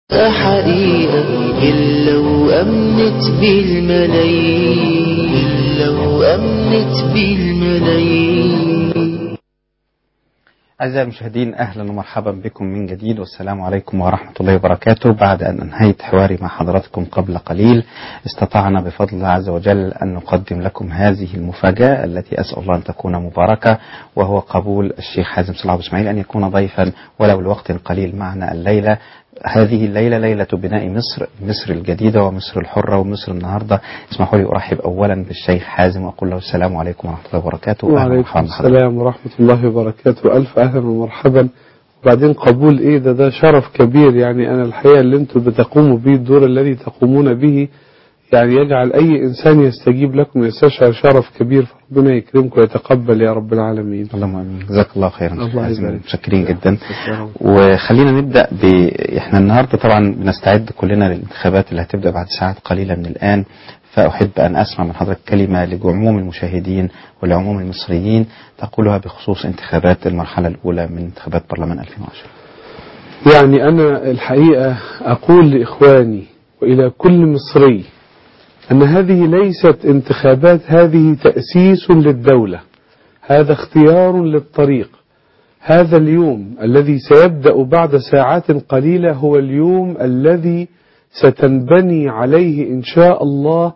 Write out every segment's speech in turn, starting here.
حقيقة إلا وأمنت بالملايين إلا وأمنت بالملايين أعزائي المشاهدين أهلا ومرحبا بكم من جديد والسلام عليكم ورحمة الله وبركاته بعد أن أنهيت حواري مع حضراتكم قبل قليل استطعنا بفضل الله عز وجل أن نقدم لكم هذه المفاجأة التي أسأل الله أن تكون مباركة وهو قبول الشيخ حازم صلاح أبو إسماعيل أن يكون ضيفا ولو لوقت قليل معنا الليلة هذه الليلة ليلة بناء مصر مصر الجديدة ومصر الحرة ومصر النهاردة اسمحوا لي أرحب أولا بالشيخ حازم وأقول له السلام عليكم ورحمة الله وبركاته أهلا وعليكم ومرحبا بحضرتك. السلام ورحمة الله وبركاته ألف أهلا ومرحبا وبعدين قبول إيه ده ده شرف كبير يعني أنا الحقيقة اللي أنتم بتقوموا به الدور الذي تقومون به يعني يجعل أي إنسان يستجيب لكم يستشعر شرف كبير فربنا يكرمكم ويتقبل يا رب العالمين اللهم امين جزاك الله خيرا الله شيخ حازم يبارك. متشكرين جدا شكراً. وخلينا نبدا ب احنا النهارده طبعا بنستعد كلنا للانتخابات اللي هتبدا بعد ساعات قليله من الان فاحب ان اسمع من حضرتك كلمه لعموم المشاهدين ولعموم المصريين تقولها بخصوص انتخابات المرحله الاولى من انتخابات برلمان 2010 يعني أنا الحقيقة أقول لإخواني وإلى كل مصري أن هذه ليست انتخابات هذه تأسيس للدولة هذا اختيار للطريق هذا اليوم الذي سيبدأ بعد ساعات قليلة هو اليوم الذي ستنبني عليه إن شاء الله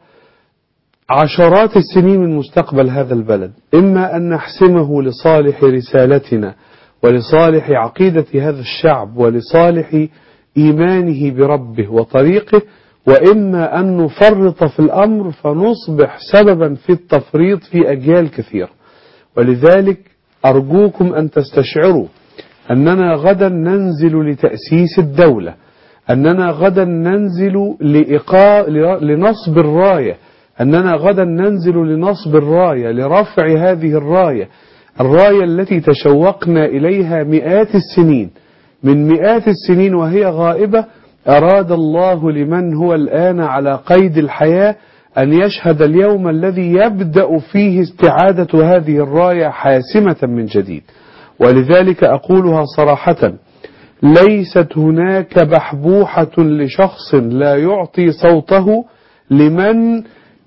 عشرات السنين من مستقبل هذا البلد إما أن نحسمه لصالح رسالتنا ولصالح عقيدة هذا الشعب ولصالح إيمانه بربه وطريقه وإما أن نفرط في الأمر فنصبح سببا في التفريط في أجيال كثيرة ولذلك أرجوكم أن تستشعروا أننا غدا ننزل لتأسيس الدولة أننا غدا ننزل لإقا... لنصب الراية أننا غدا ننزل لنصب الراية لرفع هذه الراية الراية التي تشوقنا إليها مئات السنين من مئات السنين وهي غائبة أراد الله لمن هو الآن على قيد الحياة أن يشهد اليوم الذي يبدأ فيه استعادة هذه الراية حاسمة من جديد ولذلك أقولها صراحة ليست هناك بحبوحة لشخص لا يعطي صوته لمن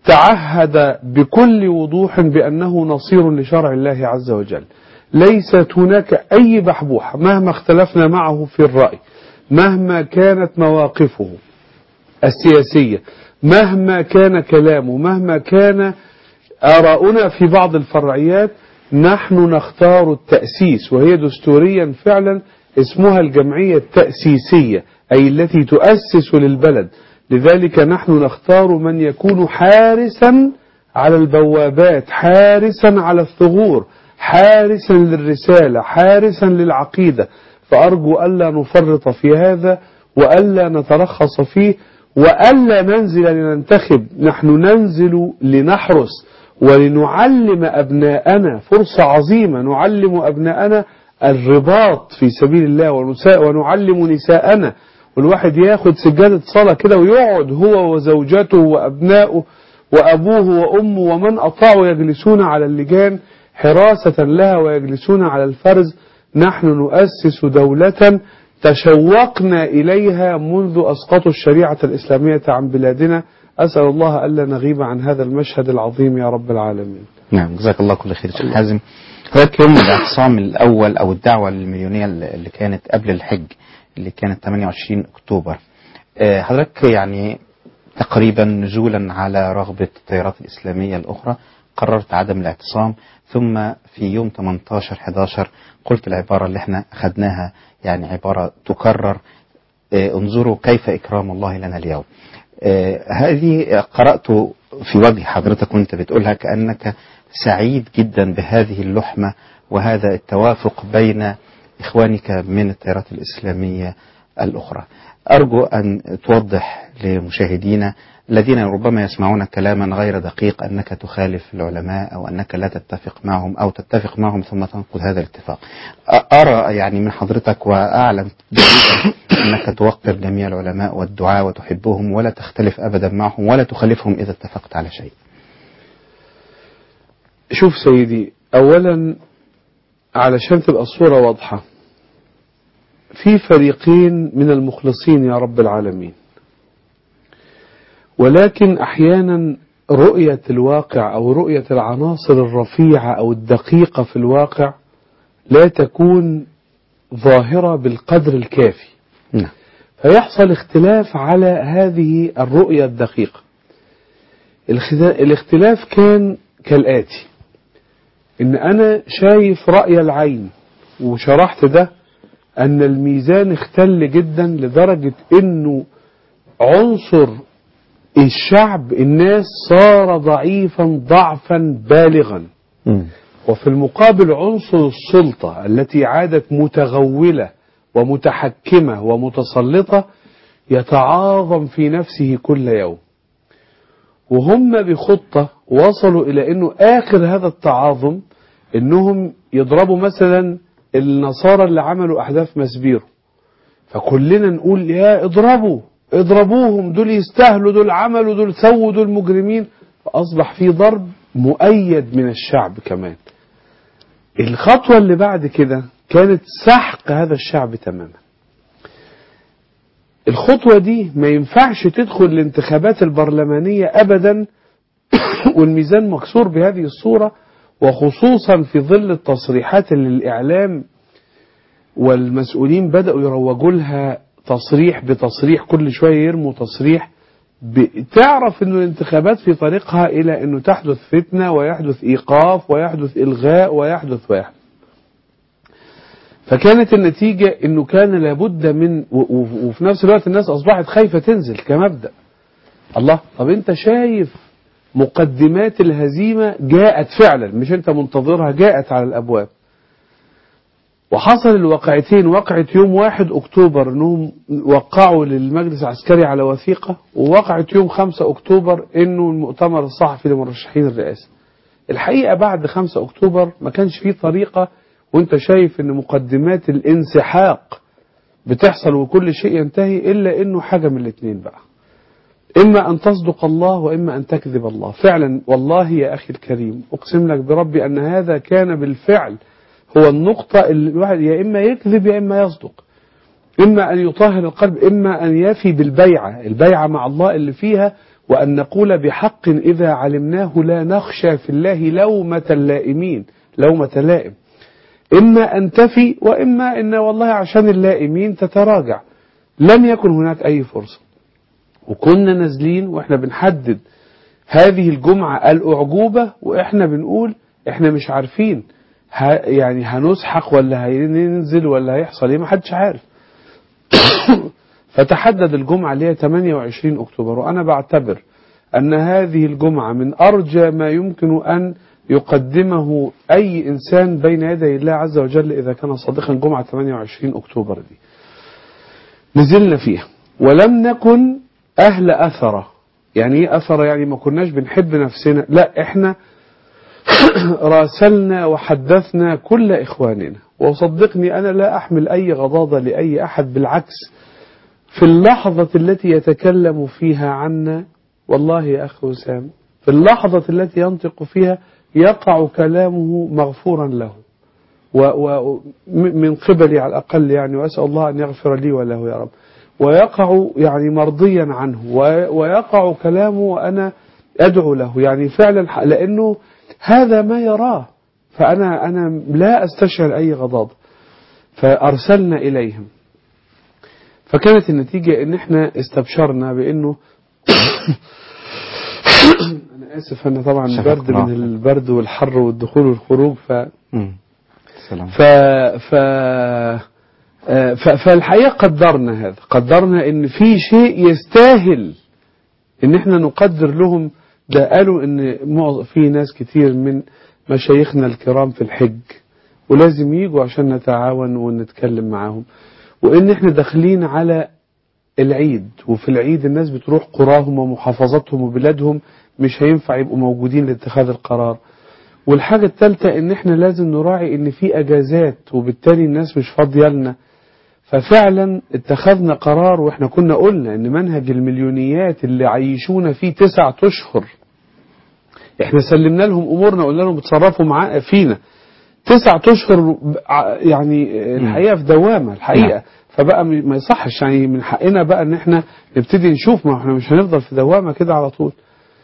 تعهد بكل وضوح بأنه نصير لشرع الله عز وجل ليست هناك أي بحبوحة مهما اختلفنا معه في الرأي مهما كانت مواقفه السياسية مهما كان كلامه مهما كان آراؤنا في بعض الفرعيات نحن نختار التأسيس وهي دستوريا فعلا اسمها الجمعية التأسيسية أي التي تؤسس للبلد لذلك نحن نختار من يكون حارسا على البوابات حارسا على الثغور حارسا للرسالة حارسا للعقيدة فأرجو ألا نفرط في هذا وألا نترخص فيه وألا ننزل لننتخب نحن ننزل لنحرس ولنعلم أبناءنا فرصة عظيمة نعلم أبناءنا الرباط في سبيل الله ونساء ونعلم نساءنا والواحد ياخد سجادة صلاة كده ويقعد هو وزوجته وأبنائه وأبوه وأمه ومن أطاعوا يجلسون على اللجان حراسة لها ويجلسون على الفرز نحن نؤسس دولة تشوقنا إليها منذ أسقطوا الشريعة الإسلامية عن بلادنا أسأل الله ألا نغيب عن هذا المشهد العظيم يا رب العالمين نعم جزاك الله كل خير شيخ حازم حضرتك يوم الاعتصام الأول أو الدعوة المليونية اللي كانت قبل الحج اللي كانت 28 أكتوبر آه، حضرتك يعني تقريبا نزولا على رغبة التيارات الإسلامية الأخرى قررت عدم الاعتصام ثم في يوم 18 11 قلت العبارة اللي احنا أخذناها يعني عبارة تكرر آه، انظروا كيف إكرام الله لنا اليوم آه، هذه قرأت في وجه حضرتك وانت بتقولها كأنك سعيد جدا بهذه اللحمة وهذا التوافق بين إخوانك من التيارات الإسلامية الأخرى أرجو أن توضح لمشاهدينا الذين ربما يسمعون كلاما غير دقيق أنك تخالف العلماء أو أنك لا تتفق معهم أو تتفق معهم ثم تنقض هذا الاتفاق أرى يعني من حضرتك وأعلم جيدا أنك توقر جميع العلماء والدعاء وتحبهم ولا تختلف أبدا معهم ولا تخالفهم إذا اتفقت على شيء شوف سيدي أولا علشان تبقى الصورة واضحة في فريقين من المخلصين يا رب العالمين ولكن أحيانا رؤية الواقع أو رؤية العناصر الرفيعة أو الدقيقة في الواقع لا تكون ظاهرة بالقدر الكافي نعم فيحصل اختلاف على هذه الرؤية الدقيقة الخدا- الاختلاف كان كالآتي إن أنا شايف رأي العين وشرحت ده أن الميزان اختل جدا لدرجة إنه عنصر الشعب الناس صار ضعيفا ضعفا بالغا مم. وفي المقابل عنصر السلطة التي عادت متغولة ومتحكمة ومتسلطة يتعاظم في نفسه كل يوم وهم بخطة وصلوا إلى أنه آخر هذا التعاظم أنهم يضربوا مثلا النصارى اللي عملوا أحداث مسبيرو فكلنا نقول يا اضربوا اضربوهم دول يستاهلوا دول عملوا دول سووا دول مجرمين فأصبح في ضرب مؤيد من الشعب كمان الخطوة اللي بعد كده كانت سحق هذا الشعب تماما الخطوة دي ما ينفعش تدخل الانتخابات البرلمانية أبدا والميزان مكسور بهذه الصورة وخصوصا في ظل التصريحات اللي الإعلام والمسؤولين بدأوا يروجوا لها تصريح بتصريح كل شوية يرموا تصريح ب- تعرف أن الانتخابات في طريقها إلى أنه تحدث فتنة ويحدث إيقاف ويحدث إلغاء ويحدث ويحدث فكانت النتيجة أنه كان لابد من و- و- وفي نفس الوقت الناس أصبحت خايفة تنزل كمبدأ الله طب أنت شايف مقدمات الهزيمة جاءت فعلا مش أنت منتظرها جاءت على الأبواب وحصل الواقعتين وقعة يوم واحد أكتوبر أنهم وقعوا للمجلس العسكري على وثيقة ووقعة يوم خمسة أكتوبر أنه المؤتمر الصحفي لمرشحين الرئاسة الحقيقة بعد خمسة أكتوبر ما كانش فيه طريقة وانت شايف ان مقدمات الانسحاق بتحصل وكل شيء ينتهي إلا أنه حاجة من الاثنين بقى إما أن تصدق الله وإما أن تكذب الله فعلا والله يا أخي الكريم أقسم لك بربي أن هذا كان بالفعل هو النقطة اللي الواحد يا إما يكذب يا إما يصدق إما أن يطهر القلب إما أن يفي بالبيعة البيعة مع الله اللي فيها وأن نقول بحق إذا علمناه لا نخشى في الله لومة اللائمين لومة لائم إما أن تفي وإما أن والله عشان اللائمين تتراجع لم يكن هناك أي فرصة وكنا نازلين وإحنا بنحدد هذه الجمعة الأعجوبة وإحنا بنقول إحنا مش عارفين ه... يعني هنسحق ولا هننزل ولا هيحصل ايه محدش عارف فتحدد الجمعة اللي هي 28 أكتوبر وأنا بعتبر أن هذه الجمعة من أرجى ما يمكن أن يقدمه أي إنسان بين يدي الله عز وجل إذا كان صادقا جمعة 28 أكتوبر دي نزلنا فيها ولم نكن أهل أثرة يعني إيه أثرة يعني ما كناش بنحب نفسنا لا إحنا راسلنا وحدثنا كل إخواننا وصدقني أنا لا أحمل أي غضاضة لأي أحد بالعكس في اللحظة التي يتكلم فيها عنا والله يا أخي وسام في اللحظة التي ينطق فيها يقع كلامه مغفورا له ومن قبلي على الأقل يعني وأسأل الله أن يغفر لي وله يا رب ويقع يعني مرضيا عنه ويقع كلامه وأنا أدعو له يعني فعلا لأنه هذا ما يراه فأنا أنا لا أستشعر أي غضاض فأرسلنا إليهم فكانت النتيجة إن إحنا استبشرنا بإنه أنا آسف أنا طبعا برد من البرد والحر والدخول والخروج ف سلام. ف ف ف فالحقيقة قدرنا هذا قدرنا إن في شيء يستاهل إن إحنا نقدر لهم ده قالوا إن في ناس كتير من مشايخنا الكرام في الحج ولازم يجوا عشان نتعاون ونتكلم معاهم وإن إحنا داخلين على العيد وفي العيد الناس بتروح قراهم ومحافظاتهم وبلادهم مش هينفع يبقوا موجودين لاتخاذ القرار والحاجة الثالثة ان احنا لازم نراعي ان في اجازات وبالتالي الناس مش فاضية لنا ففعلا اتخذنا قرار واحنا كنا قلنا ان منهج المليونيات اللي عيشونا فيه تسعة اشهر احنا سلمنا لهم امورنا قلنا لهم اتصرفوا معاه فينا تسعة اشهر يعني الحقيقة في دوامة الحقيقة فبقى م- ما يصحش يعني من حقنا بقى ان احنا نبتدي نشوف ما احنا مش هنفضل في دوامه كده على طول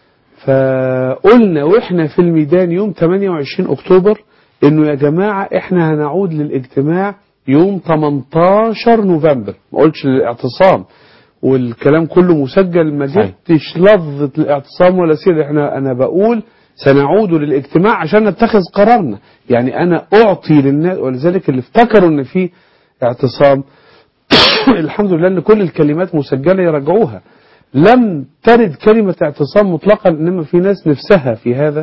فقلنا واحنا في الميدان يوم 28 اكتوبر انه يا جماعه احنا هنعود للاجتماع يوم 18 نوفمبر ما قلتش للاعتصام والكلام كله مسجل ما صحيح. جبتش لفظه الاعتصام ولا سير احنا انا بقول سنعود للاجتماع عشان نتخذ قرارنا يعني انا اعطي للناس ولذلك اللي افتكروا ان في اعتصام الحمد لله ان كل الكلمات مسجله يرجعوها لم ترد كلمه اعتصام مطلقا انما في ناس نفسها في هذا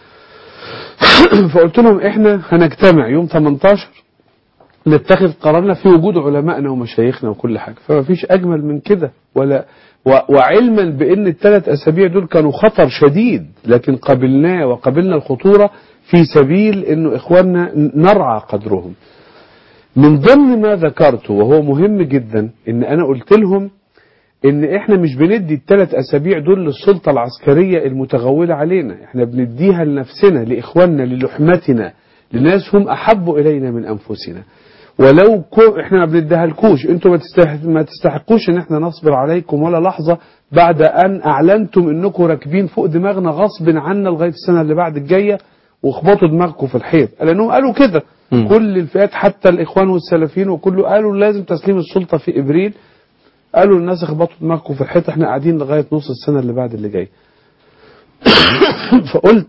فقلت لهم احنا هنجتمع يوم 18 نتخذ قرارنا في وجود علمائنا ومشايخنا وكل حاجه فما فيش اجمل من كده ولا و- وعلما بان الثلاث اسابيع دول كانوا خطر شديد لكن قبلناه وقبلنا الخطوره في سبيل انه اخواننا نرعى قدرهم من ضمن ما ذكرته وهو مهم جدا ان انا قلت لهم ان احنا مش بندي الثلاث اسابيع دول للسلطه العسكريه المتغوله علينا احنا بنديها لنفسنا لاخواننا للحمتنا لناس هم احب الينا من انفسنا ولو كو احنا ما بنديها لكوش انتوا ما, تستح... ما تستحقوش ان احنا نصبر عليكم ولا لحظه بعد ان اعلنتم انكم راكبين فوق دماغنا غصب عنا لغايه السنه اللي بعد الجايه واخبطوا دماغكم في الحيط لانهم قالوا كده مم. كل الفئات حتى الاخوان والسلفيين وكله قالوا لازم تسليم السلطه في ابريل قالوا للناس اخبطوا دماغكم في الحيط احنا قاعدين لغايه نص السنه اللي بعد اللي جاي فقلت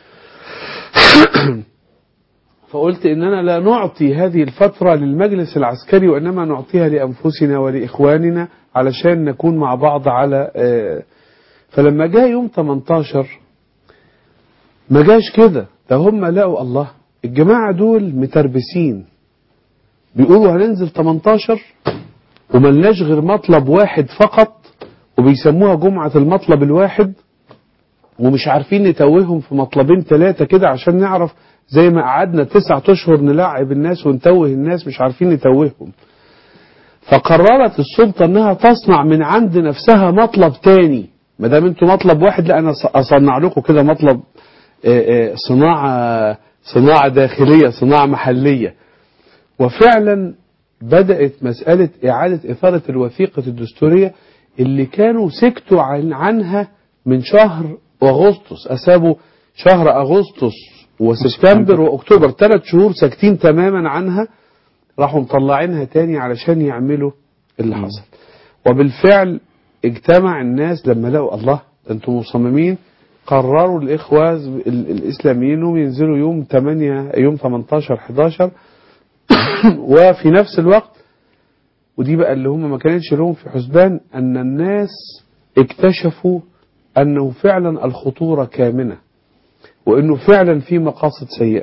فقلت اننا لا نعطي هذه الفتره للمجلس العسكري وانما نعطيها لانفسنا ولاخواننا علشان نكون مع بعض على آه، فلما جاء يوم 18 ما جاش كده ده هم لقوا الله الجماعه دول متربسين بيقولوا هننزل 18 وملناش غير مطلب واحد فقط وبيسموها جمعة المطلب الواحد ومش عارفين نتوههم في مطلبين ثلاثة كده عشان نعرف زي ما قعدنا تسعة أشهر نلعب الناس ونتوه الناس مش عارفين نتوههم فقررت السلطة انها تصنع من عند نفسها مطلب تاني ما دام انتوا مطلب واحد لا انا اصنع لكم كده مطلب آه، آه، صناعة صناعة داخلية صناعة محلية وفعلا بدأت مسألة إعادة إثارة الوثيقة الدستورية اللي كانوا سكتوا عن عنها من شهر أغسطس أسابوا شهر أغسطس وسبتمبر وأكتوبر ثلاث شهور ساكتين تماما عنها راحوا مطلعينها تاني علشان يعملوا اللي حصل وبالفعل اجتمع الناس لما لقوا الله ده انتم مصممين قرروا الإخوة ال- الإسلاميين انهم ينزلوا يوم 8 يوم 18 11 وفي نفس الوقت ودي بقى اللي هم ما كانتش لهم في حسبان أن الناس اكتشفوا أنه فعلا الخطورة كامنة وأنه فعلا في مقاصد سيئة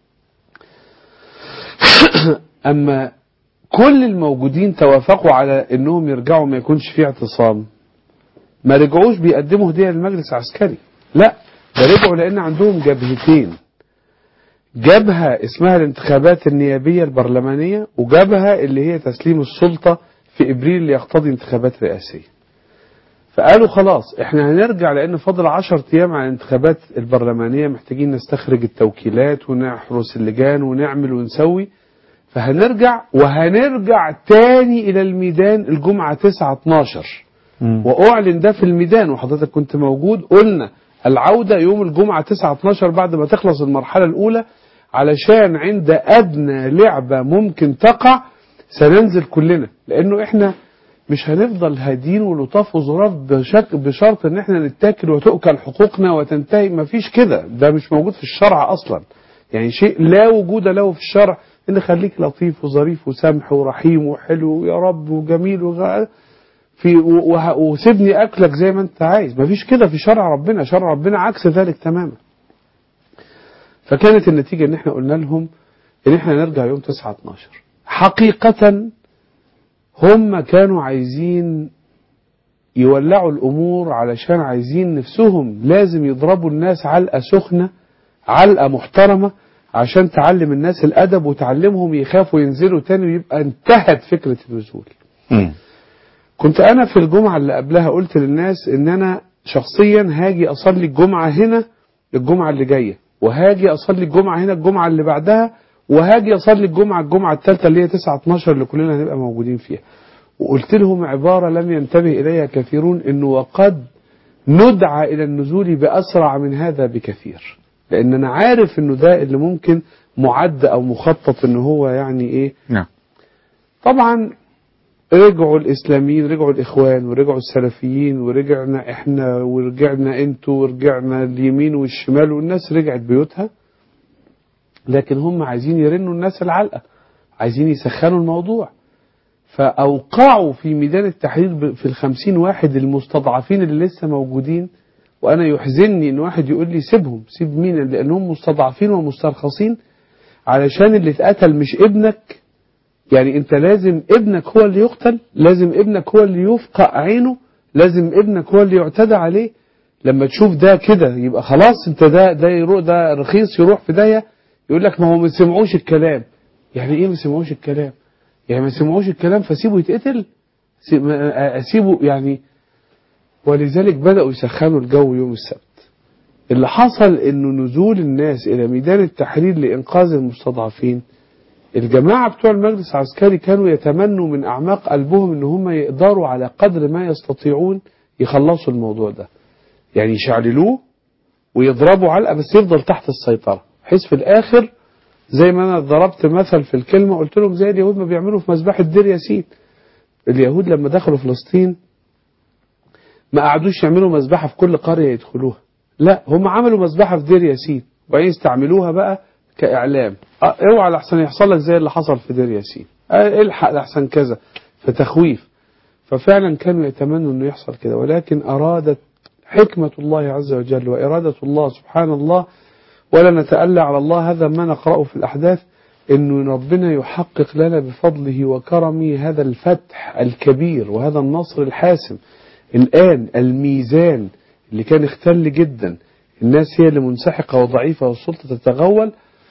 أما كل الموجودين توافقوا على أنهم يرجعوا ما يكونش في اعتصام ما رجعوش بيقدموا هدية للمجلس العسكري لا ده رجعوا لأن عندهم جبهتين جبهة اسمها الانتخابات النيابية البرلمانية وجبهة اللي هي تسليم السلطة في إبريل اللي يقتضي انتخابات رئاسية فقالوا خلاص احنا هنرجع لأن فاضل عشر أيام على الانتخابات البرلمانية محتاجين نستخرج التوكيلات ونحرس اللجان ونعمل ونسوي فهنرجع وهنرجع تاني إلى الميدان الجمعة 9 12 واعلن ده في الميدان وحضرتك كنت موجود قلنا العودة يوم الجمعة 9 12 بعد ما تخلص المرحلة الأولى علشان عند أدنى لعبة ممكن تقع سننزل كلنا لأنه إحنا مش هنفضل هادين ولطاف وظراف بشك بشرط ان احنا نتاكل وتؤكل حقوقنا وتنتهي مفيش كده ده مش موجود في الشرع اصلا يعني شيء لا وجود له في الشرع ان خليك لطيف وظريف وسمح ورحيم وحلو يا رب وجميل وغ... في و- وه- وسيبني اكلك زي ما انت عايز مفيش كده في شرع ربنا شرع ربنا عكس ذلك تماما فكانت النتيجة ان احنا قلنا لهم ان احنا نرجع يوم 9 12 حقيقة هم كانوا عايزين يولعوا الامور علشان عايزين نفسهم لازم يضربوا الناس علقة سخنة علقة محترمة عشان تعلم الناس الادب وتعلمهم يخافوا ينزلوا تاني ويبقى انتهت فكرة النزول مم. كنت انا في الجمعه اللي قبلها قلت للناس ان انا شخصيا هاجي اصلي الجمعه هنا الجمعه اللي جايه وهاجي اصلي الجمعه هنا الجمعه اللي بعدها وهاجي اصلي الجمعه الجمعه الثالثه اللي هي 9 12 اللي كلنا هنبقى موجودين فيها وقلت لهم عباره لم ينتبه اليها كثيرون انه وقد ندعى الى النزول باسرع من هذا بكثير لان انا عارف انه ده اللي ممكن معد او مخطط ان هو يعني ايه نعم طبعا رجعوا الاسلاميين رجعوا الاخوان ورجعوا السلفيين ورجعنا احنا ورجعنا انتوا ورجعنا اليمين والشمال والناس رجعت بيوتها لكن هم عايزين يرنوا الناس العلقه عايزين يسخنوا الموضوع فاوقعوا في ميدان التحرير ب- في الخمسين واحد المستضعفين اللي لسه موجودين وانا يحزنني ان واحد يقول لي سيبهم سيب مين لانهم مستضعفين ومسترخصين علشان اللي اتقتل مش ابنك يعني انت لازم ابنك هو اللي يقتل لازم ابنك هو اللي يفقع عينه لازم ابنك هو اللي يعتدى عليه لما تشوف ده كده يبقى خلاص انت ده ده يروح ده رخيص يروح في داهيه يقول لك ما هو ما سمعوش الكلام يعني ايه ما سمعوش الكلام يعني ما سمعوش الكلام فسيبه يتقتل سي- ما- اسيبه يعني ولذلك بدأوا يسخنوا الجو يوم السبت اللي حصل انه نزول الناس الى ميدان التحرير لانقاذ المستضعفين الجماعة بتوع المجلس العسكري كانوا يتمنوا من أعماق قلبهم إن هم يقدروا على قدر ما يستطيعون يخلصوا الموضوع ده يعني يشعللوه ويضربوا علقة بس يفضل تحت السيطرة بحيث في الآخر زي ما أنا ضربت مثل في الكلمة قلت لهم زي اليهود ما بيعملوا في مذبحة دير ياسين اليهود لما دخلوا فلسطين ما قعدوش يعملوا مذبحة في كل قرية يدخلوها لا هم عملوا مذبحة في دير ياسين وبعدين استعملوها بقى كإعلام اه اوعى لحسن يحصل لك زي اللي حصل في دير ياسين اه الحق لحسن كذا فتخويف ففعلا كانوا يتمنوا انه يحصل كده ولكن ارادت حكمة الله عز وجل وإرادة الله سبحان الله ولا نتألى على الله هذا ما نقرأه في الأحداث أن ربنا يحقق لنا بفضله وكرمه هذا الفتح الكبير وهذا النصر الحاسم الآن الميزان اللي كان اختل جدا الناس هي اللي منسحقة وضعيفة والسلطة تتغول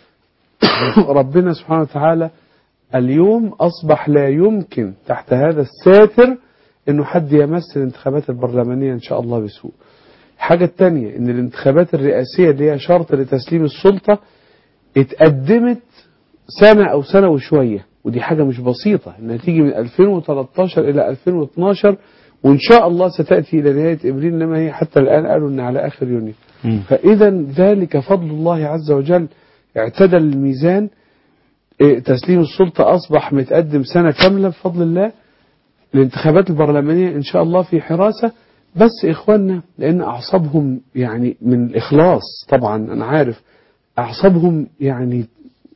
ربنا سبحانه وتعالى اليوم أصبح لا يمكن تحت هذا الساتر أنه حد يمس الانتخابات البرلمانية إن شاء الله بسوء الحاجة التانية أن الانتخابات الرئاسية اللي هي شرط لتسليم السلطة اتقدمت سنة أو سنة وشوية ودي حاجة مش بسيطة إنها تيجي من 2013 إلى 2012 وإن شاء الله ستأتي إلى نهاية إبريل إنما هي حتى الآن قالوا إن على آخر يونيو مم. فإذا ذلك فضل الله عز وجل اعتدل الميزان إيه، تسليم السلطة أصبح متقدم سنة كاملة بفضل الله الانتخابات البرلمانية إن شاء الله في حراسة بس إخواننا لأن أعصابهم يعني من الإخلاص طبعا أنا عارف أعصابهم يعني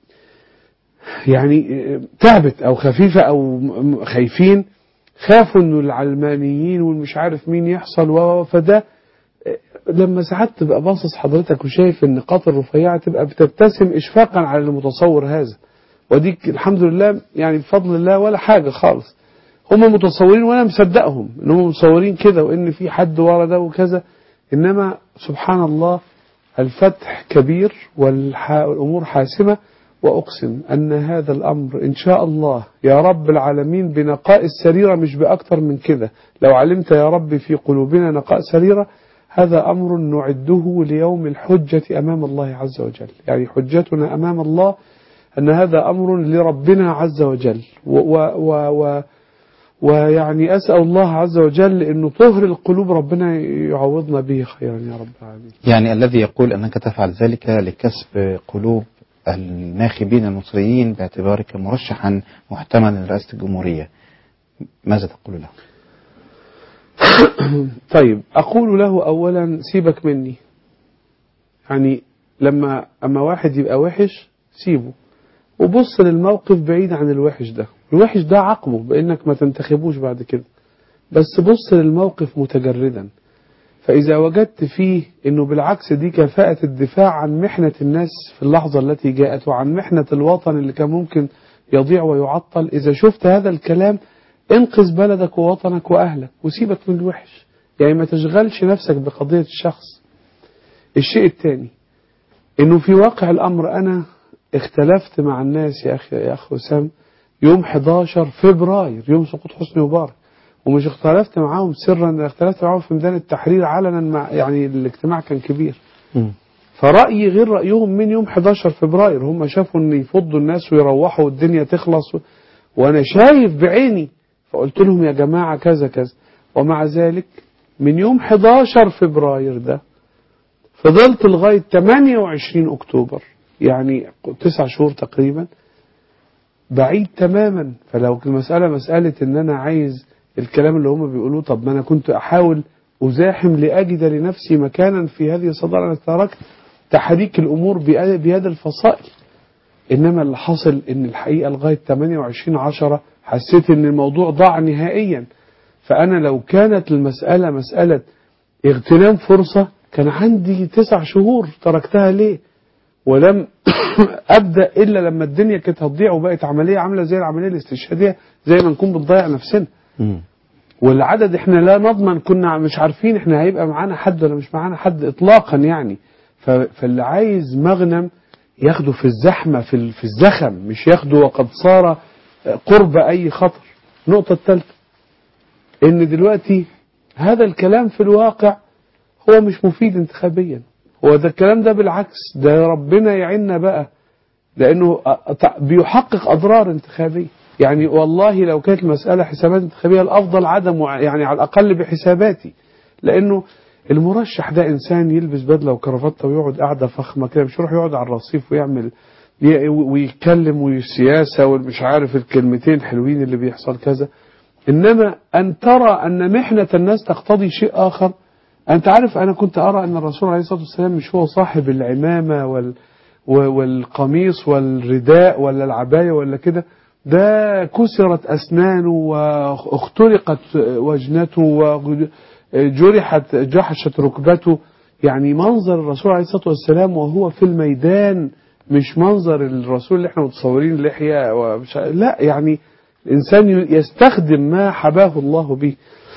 يعني إيه، تعبت أو خفيفة أو م- م- خايفين خافوا إنه العلمانيين والمش عارف مين يحصل و- فده لما ساعات تبقى باصص حضرتك وشايف النقاط الرفيعة تبقى بتبتسم إشفاقا على المتصور هذا وديك الحمد لله يعني بفضل الله ولا حاجة خالص هم متصورين وأنا مصدقهم إن هم متصورين كده وإن في حد ورا ده وكذا إنما سبحان الله الفتح كبير والح- والأمور حاسمة وأقسم أن هذا الأمر إن شاء الله يا رب العالمين بنقاء السريرة مش بأكتر من كده لو علمت يا رب في قلوبنا نقاء سريرة هذا أمر نعده ليوم الحجة أمام الله عز وجل يعني حجتنا أمام الله أن هذا أمر لربنا عز وجل و و و و ويعني أسأل الله عز وجل أنه طهر القلوب ربنا يعوضنا به خيرا يا رب العالمين يعني الذي يقول أنك تفعل ذلك لكسب قلوب الناخبين المصريين باعتبارك مرشحا محتملا لرئاسة الجمهورية ماذا تقول له؟ طيب أقول له أولا سيبك مني يعني لما أما واحد يبقى وحش سيبه وبص للموقف بعيد عن الوحش ده الوحش ده عقبه بأنك ما تنتخبوش بعد كده بس بص للموقف متجردا فإذا وجدت فيه أنه بالعكس دي كفاءة الدفاع عن محنة الناس في اللحظة التي جاءت وعن محنة الوطن اللي كان ممكن يضيع ويعطل إذا شفت هذا الكلام انقذ بلدك ووطنك وأهلك وسيبك من الوحش يعني ما تشغلش نفسك بقضية الشخص الشيء الثاني انه في واقع الامر انا اختلفت مع الناس يا اخي يا اخ وسام يوم 11 فبراير يوم سقوط حسني مبارك ومش اختلفت معاهم سرا انا اختلفت معاهم في ميدان التحرير علنا مع يعني الاجتماع كان كبير فرأيي غير رأيهم من يوم 11 فبراير هم شافوا ان يفضوا الناس ويروحوا والدنيا تخلص و... وانا شايف بعيني فقلت لهم يا جماعة كذا كذا ومع ذلك من يوم 11 فبراير ده فضلت لغاية 28 أكتوبر يعني تسع شهور تقريبا بعيد تماما فلو المسألة مسألة ان انا عايز الكلام اللي هم بيقولوه طب ما انا كنت احاول ازاحم لاجد لنفسي مكانا في هذه الصدارة انا تركت تحريك الامور بيد بيد الفصائل انما اللي حصل ان الحقيقة لغاية 28 عشرة حسيت ان الموضوع ضاع نهائيا فانا لو كانت المسألة مسألة اغتنام فرصة كان عندي تسع شهور تركتها ليه ولم ابدا الا لما الدنيا كانت هتضيع وبقت عمليه عامله زي العمليه الاستشهاديه زي ما نكون بنضيع نفسنا مم. والعدد احنا لا نضمن كنا مش عارفين احنا هيبقى معانا حد ولا مش معانا حد اطلاقا يعني ف- فاللي عايز مغنم ياخده في الزحمه في ال- في الزخم مش ياخده وقد صار قرب اي خطر النقطه الثالثه ان دلوقتي هذا الكلام في الواقع هو مش مفيد انتخابيا هو ده الكلام ده بالعكس ده ربنا يعيننا بقى لانه أ- بيحقق اضرار انتخابيه يعني والله لو كانت المساله حسابات انتخابيه الافضل عدم يعني على الاقل بحساباتي لانه المرشح ده انسان يلبس بدله وكرافته ويقعد قاعده فخمه كده مش يروح يقعد على الرصيف ويعمل ي- ويتكلم والسياسه والمش عارف الكلمتين الحلوين اللي بيحصل كذا انما ان ترى ان محنه الناس تقتضي شيء اخر انت عارف انا كنت ارى ان الرسول عليه الصلاه والسلام مش هو صاحب العمامه وال و- والقميص والرداء ولا العبايه ولا كده ده كسرت اسنانه واخترقت وجنته وجرحت جحشت ركبته يعني منظر الرسول عليه الصلاه والسلام وهو في الميدان مش منظر الرسول اللي احنا متصورين لحيه ومش لا يعني الانسان يستخدم ما حباه الله به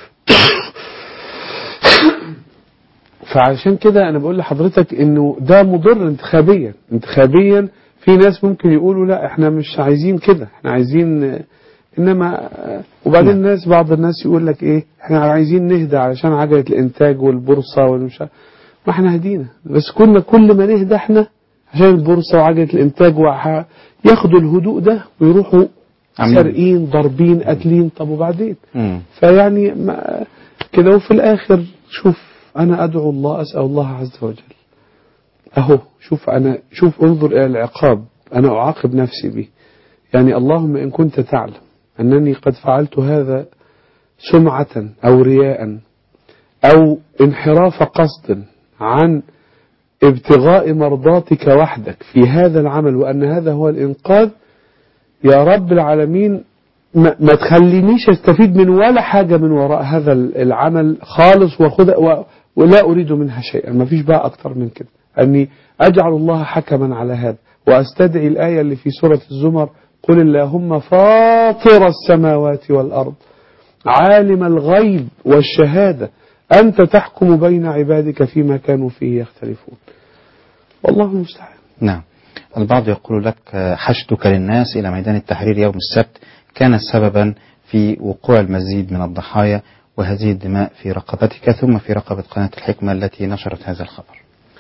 فعشان كده انا بقول لحضرتك انه ده مضر انتخابيا انتخابيا في ناس ممكن يقولوا لا احنا مش عايزين كده احنا عايزين انما وبعدين نعم. الناس بعض الناس يقول لك ايه احنا عايزين نهدى علشان عجله الانتاج والبورصه والمش عارف. ما احنا هدينا بس كنا كل ما نهدى احنا عشان البورصه وعجله الانتاج وح- ياخدوا الهدوء ده ويروحوا عاملين. سارقين ضاربين قاتلين طب وبعدين مم. فيعني ما كده وفي الآخر شوف أنا أدعو الله أسأل الله عز وجل أهو شوف أنا شوف انظر إلى العقاب أنا أعاقب نفسي به يعني اللهم إن كنت تعلم أنني قد فعلت هذا سمعة أو رياء أو انحراف قصد عن ابتغاء مرضاتك وحدك في هذا العمل وأن هذا هو الإنقاذ يا رب العالمين ما, ما تخلينيش استفيد من ولا حاجة من وراء هذا العمل خالص وخذ و ولا أريد منها شيئا ما فيش بقى أكتر من كده أني أجعل الله حكما على هذا وأستدعي الآية اللي في سورة الزمر قل اللهم فاطر السماوات والأرض عالم الغيب والشهادة أنت تحكم بين عبادك فيما كانوا فيه يختلفون والله المستعان نعم البعض يقول لك آه، حشدك للناس إلى ميدان التحرير يوم السبت كان سببا في وقوع المزيد من الضحايا وهذه الدماء في رقبتك ثم في رقبة قناة الحكمة التي نشرت هذا الخبر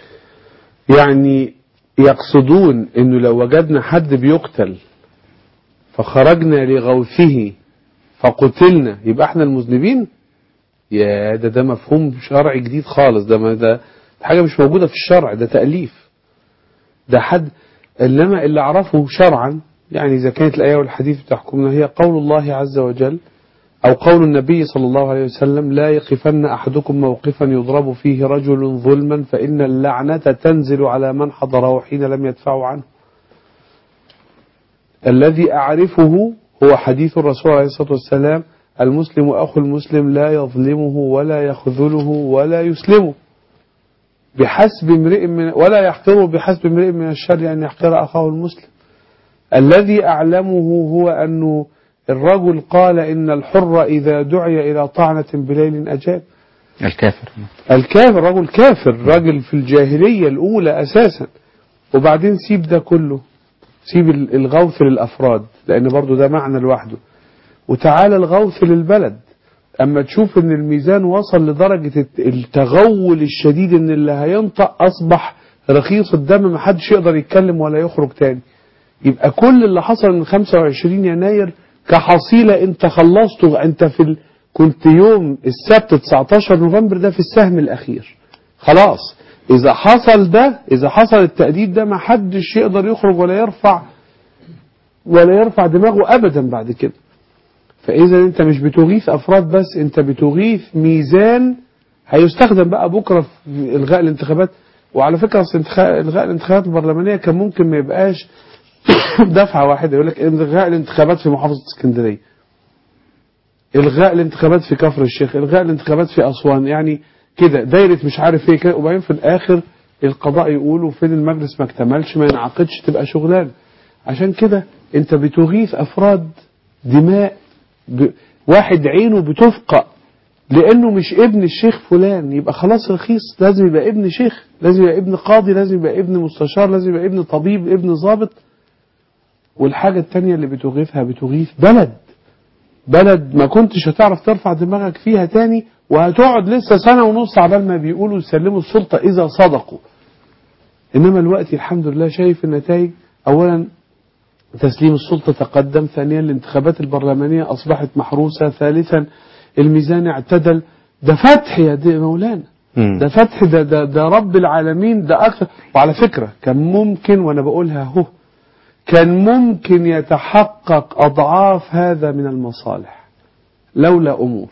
يعني يقصدون انه لو وجدنا حد بيقتل فخرجنا لغوثه فقتلنا يبقى احنا المذنبين يا ده ده مفهوم شرعي جديد خالص ده ما ده حاجه مش موجوده في الشرع ده تاليف ده حد انما اللي اعرفه شرعا يعني اذا كانت الايه والحديث بتحكمنا هي قول الله عز وجل أو قول النبي صلى الله عليه وسلم لا يقفن أحدكم موقفا يضرب فيه رجل ظلما فإن اللعنة تنزل على من حضره حين لم يدفعوا عنه الذي أعرفه هو حديث الرسول عليه الصلاة والسلام المسلم أخو المسلم لا يظلمه ولا يخذله ولا يسلمه بحسب امرئ من ولا يحقره بحسب امرئ من الشر أن يحقر أخاه المسلم الذي أعلمه هو أنه الرجل قال إن الحر إذا دعي إلى طعنة بليل أجاب الكافر الكافر رجل كافر راجل في الجاهلية الأولى أساسا وبعدين سيب ده كله سيب ال- الغوث للأفراد لأن برضو ده معنى لوحده وتعالى الغوث للبلد أما تشوف أن الميزان وصل لدرجة الت- التغول الشديد أن اللي هينطق أصبح رخيص الدم ما حدش يقدر يتكلم ولا يخرج تاني يبقى كل اللي حصل من 25 يناير كحصيلة انت خلصته انت في ال... كنت يوم السبت 19 نوفمبر ده في السهم الاخير خلاص اذا حصل ده اذا حصل التأديب ده ما حدش يقدر يخرج ولا يرفع ولا يرفع دماغه ابدا بعد كده فاذا انت مش بتغيث افراد بس انت بتغيث ميزان هيستخدم بقى بكره في الغاء الانتخابات وعلى فكره اصل انتخا- الغاء الانتخابات البرلمانيه كان ممكن ما يبقاش دفعه واحده يقول لك الغاء الانتخابات في محافظه اسكندريه الغاء الانتخابات في كفر الشيخ الغاء الانتخابات في اسوان يعني كده دايره مش عارف ايه كده وبعدين في الاخر القضاء يقولوا فين المجلس ما اكتملش ما ينعقدش تبقى شغلان عشان كده انت بتغيث افراد دماء ب... واحد عينه بتفقأ لانه مش ابن الشيخ فلان يبقى خلاص رخيص لازم يبقى ابن شيخ لازم يبقى ابن قاضي لازم يبقى ابن مستشار لازم يبقى ابن طبيب ابن ضابط والحاجة التانية اللي بتغيثها بتغيث بلد بلد ما كنتش هتعرف ترفع دماغك فيها تاني وهتقعد لسه سنة ونص عبال ما بيقولوا يسلموا السلطة إذا صدقوا إنما الوقت الحمد لله شايف النتائج أولا تسليم السلطة تقدم ثانيا الانتخابات البرلمانية أصبحت محروسة ثالثا الميزان اعتدل ده فتح يا دي مولانا مم. ده فتح ده, ده, ده رب العالمين ده أكثر وعلى فكرة كان ممكن وأنا بقولها اهو كان ممكن يتحقق أضعاف هذا من المصالح لولا أمور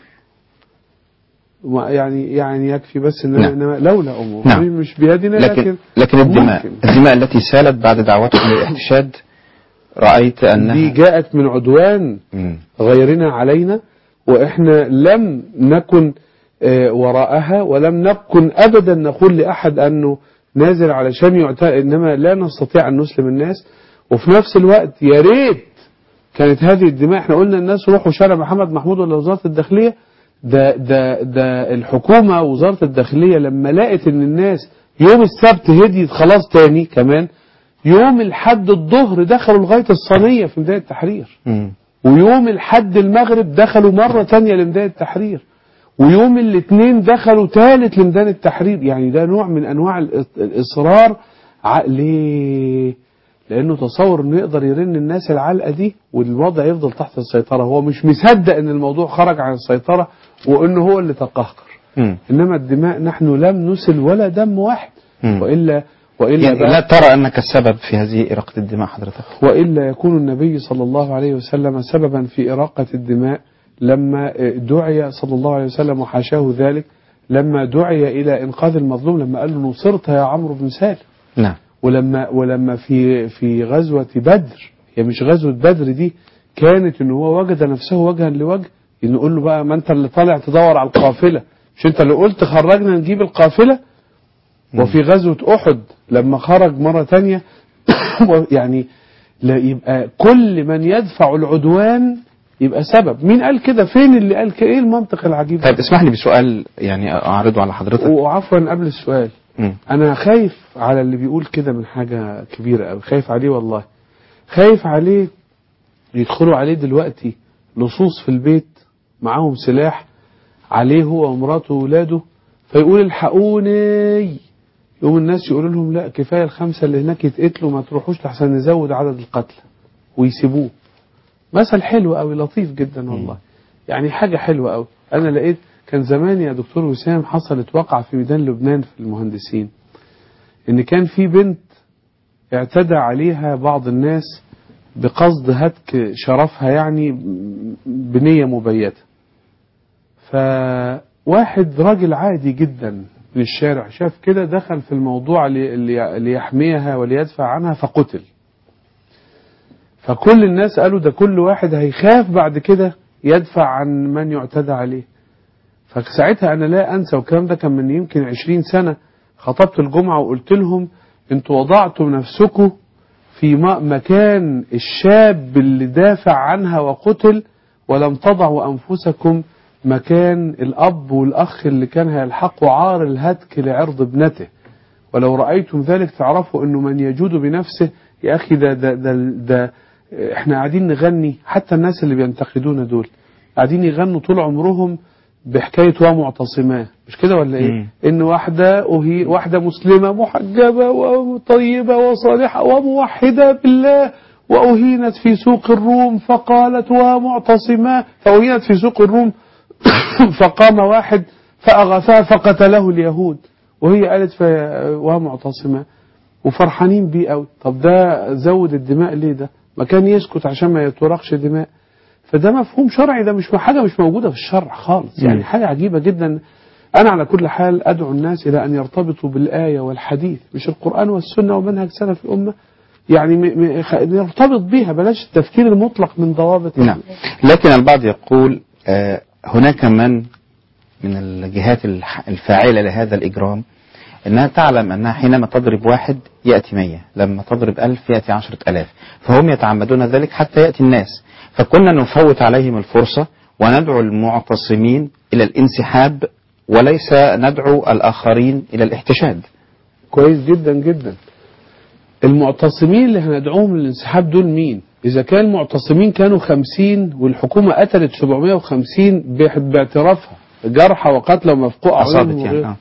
ما- يعني يعني يكفي بس إن نعم. إنما لولا أمور نعم. مش بيدنا لكن لكن لكن الدماء ممكن. الدماء التي سالت بعد دعوتهم للاحتشاد رأيت دي أنها جاءت من عدوان مم. غيرنا علينا وإحنا لم نكن آه، وراءها ولم نكن أبدا نقول لأحد أنه نازل علشان يعتقد إنما لا نستطيع أن نسلم الناس وفي نفس الوقت يا ريت كانت هذه الدماء احنا قلنا الناس روحوا شارع محمد محمود ولا وزارة الداخلية ده ده ده الحكومة وزارة الداخلية لما لقت ان الناس يوم السبت هديت خلاص تاني كمان يوم الحد الظهر دخلوا لغاية الصينية في ميدان التحرير مم. ويوم الحد المغرب دخلوا مرة تانية لميدان التحرير ويوم الاثنين دخلوا ثالث لميدان التحرير يعني ده نوع من انواع الإص- الاصرار ع- ليه لانه تصور انه يقدر يرن الناس العلقه دي والوضع يفضل تحت السيطره هو مش مصدق ان الموضوع خرج عن السيطره وانه هو اللي تقهقر مم. انما الدماء نحن لم نسل ولا دم واحد مم. والا والا يعني بقى- لا ترى أنك السبب في هذه إراقة الدماء حضرتك وإلا يكون النبي صلى الله عليه وسلم سببا في إراقة الدماء لما دعي صلى الله عليه وسلم وحاشاه ذلك لما دعي إلى إنقاذ المظلوم لما قال له نصرت يا عمرو بن سالم نعم ولما ولما في في غزوة بدر هي مش غزوة بدر دي كانت إن هو وجد نفسه وجها لوجه إن نقول له بقى ما أنت اللي طالع تدور على القافلة مش أنت اللي قلت خرجنا نجيب القافلة وفي غزوة أحد لما خرج مرة تانية يعني لا يبقى كل من يدفع العدوان يبقى سبب مين قال كده فين اللي قال كده ايه المنطق العجيب طيب اسمح لي بسؤال يعني أعرضه على حضرتك وعفوا قبل السؤال مم. انا خايف على اللي بيقول كده من حاجة كبيرة قوي خايف عليه والله خايف عليه يدخلوا عليه دلوقتي لصوص في البيت معاهم سلاح عليه هو ومراته وولاده فيقول الحقوني يوم الناس يقولوا لهم لا كفاية الخمسة اللي هناك يتقتلوا ما تروحوش لحسن نزود عدد القتلى ويسيبوه مثل حلو قوي لطيف جدا والله يعني حاجة حلوة قوي أنا لقيت كان زمان يا دكتور وسام حصلت واقعة في ميدان لبنان في المهندسين إن كان في بنت اعتدى عليها بعض الناس بقصد هتك شرفها يعني بنية مبيتة فواحد راجل عادي جدا من الشارع شاف كده دخل في الموضوع لي- لي- ليحميها وليدفع عنها فقتل فكل الناس قالوا ده كل واحد هيخاف بعد كده يدفع عن من يعتدى عليه فساعتها انا لا انسى والكلام ده كان من يمكن عشرين سنة خطبت الجمعة وقلت لهم انتوا وضعتوا نفسكم في م- مكان الشاب اللي دافع عنها وقتل ولم تضعوا أنفسكم مكان الأب والأخ اللي كان هيلحقوا عار الهتك لعرض ابنته ولو رأيتم ذلك تعرفوا أنه من يجود بنفسه يا أخي ده, ده, ده, ده احنا قاعدين نغني حتى الناس اللي بينتقدونا دول قاعدين يغنوا طول عمرهم بحكاية ومعتصماه مش كده ولا ايه مم. ان واحده أهي واحده مسلمه محجبه وطيبه وصالحه وموحده بالله واهينت في سوق الروم فقالت ومعتصما فاهينت في سوق الروم فقام واحد فاغثاها فقتله اليهود وهي قالت ف... ومعتصما وفرحانين بيه قوي طب ده زود الدماء ليه ده ما كان يسكت عشان ما يتورقش دماء فده مفهوم شرعي ده مش حاجه مش موجوده في الشرع خالص يعني مم. حاجه عجيبه جدا انا على كل حال ادعو الناس الى ان يرتبطوا بالايه والحديث مش القران والسنه ومنهج سلف الامه يعني م... م... خ- نرتبط بيها بلاش التفكير المطلق من ضوابط نعم لكن البعض يقول آه، هناك من من الجهات الح- الفاعلة لهذا الإجرام أنها تعلم أنها حينما تضرب واحد يأتي مية لما تضرب ألف يأتي عشرة ألاف فهم يتعمدون ذلك حتى يأتي الناس فكنا نفوت عليهم الفرصة وندعو المعتصمين إلى الانسحاب وليس ندعو الآخرين إلى الاحتشاد كويس جدا جدا المعتصمين اللي هندعوهم للانسحاب دول مين إذا كان المعتصمين كانوا خمسين والحكومة قتلت 750 بح- باعترافها جرحى وقتلى ومفقوع أصابت عليهم يعني وغيره. آه.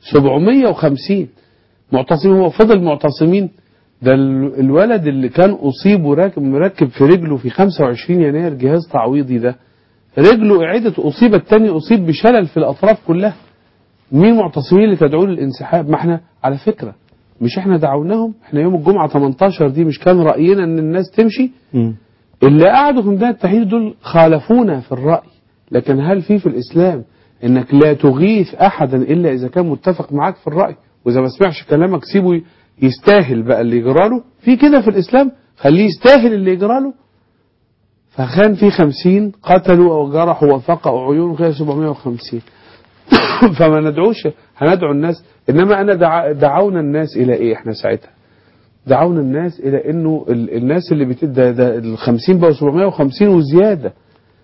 750 معتصمين هو فضل معتصمين ده ال- الولد اللي كان أصيب وراكب مركب في رجله في 25 يناير جهاز تعويضي ده رجله إعادة أصيب التاني أصيب بشلل في الأطراف كلها مين معتصمين اللي تدعون للانسحاب ما احنا على فكرة مش احنا دعوناهم احنا يوم الجمعة 18 دي مش كان رأينا ان الناس تمشي اللي قعدوا في ميدان التحرير دول خالفونا في الرأي لكن هل في في الإسلام انك لا تغيث احدا الا اذا كان متفق معاك في الرأي واذا ما سمعش كلامك سيبه يستاهل بقى اللي يجراله في كده في الإسلام خليه يستاهل اللي يجراله فكان في خمسين قتلوا أو جرحوا وفقعوا عيون غير 750 فما ندعوش هندعو الناس إنما أنا دع... دعونا الناس إلى إيه إحنا ساعتها دعونا الناس إلى إنه ال... الناس اللي بتد ده, ده ال 50 بقوا 750 وزيادة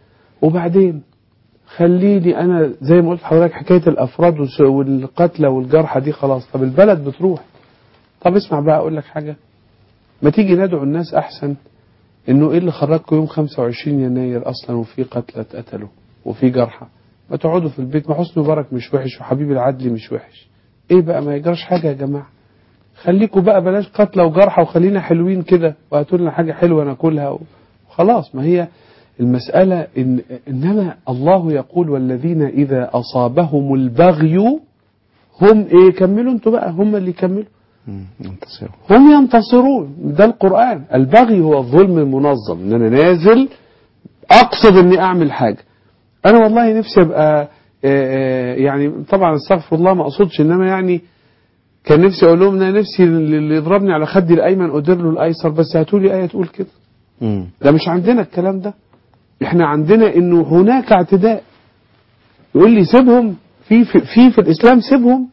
وبعدين خليني أنا زي ما قلت لحضرتك حكاية الأفراد والس- والقتلى والجرحى دي خلاص طب البلد بتروح طب اسمع بقى أقول لك حاجة ما تيجي ندعو الناس أحسن انه ايه اللي خرجكم يوم 25 يناير اصلا وفي قتلى اتقتلوا وفي جرحى ما تقعدوا في البيت ما حسني مبارك مش وحش وحبيب العدلي مش وحش ايه بقى ما يجراش حاجه يا جماعه خليكوا بقى بلاش قتلى وجرحى وخلينا حلوين كده وهاتوا لنا حاجه حلوه ناكلها وخلاص ما هي المسألة إن إنما الله يقول والذين إذا أصابهم البغي هم إيه كملوا أنتوا بقى هم اللي يكملوا مم. ينتصروا هم ينتصرون ده القرآن البغي هو الظلم المنظم ان انا نازل اقصد اني اعمل حاجة انا والله نفسي ابقى آه، آه، يعني طبعا استغفر الله ما اقصدش انما يعني كان نفسي اقول لهم انا نفسي اللي يضربني على خدي الايمن ادير له الايسر بس هاتوا لي ايه تقول كده مم. ده مش عندنا الكلام ده احنا عندنا انه هناك اعتداء يقول لي سيبهم في في في, في الاسلام سيبهم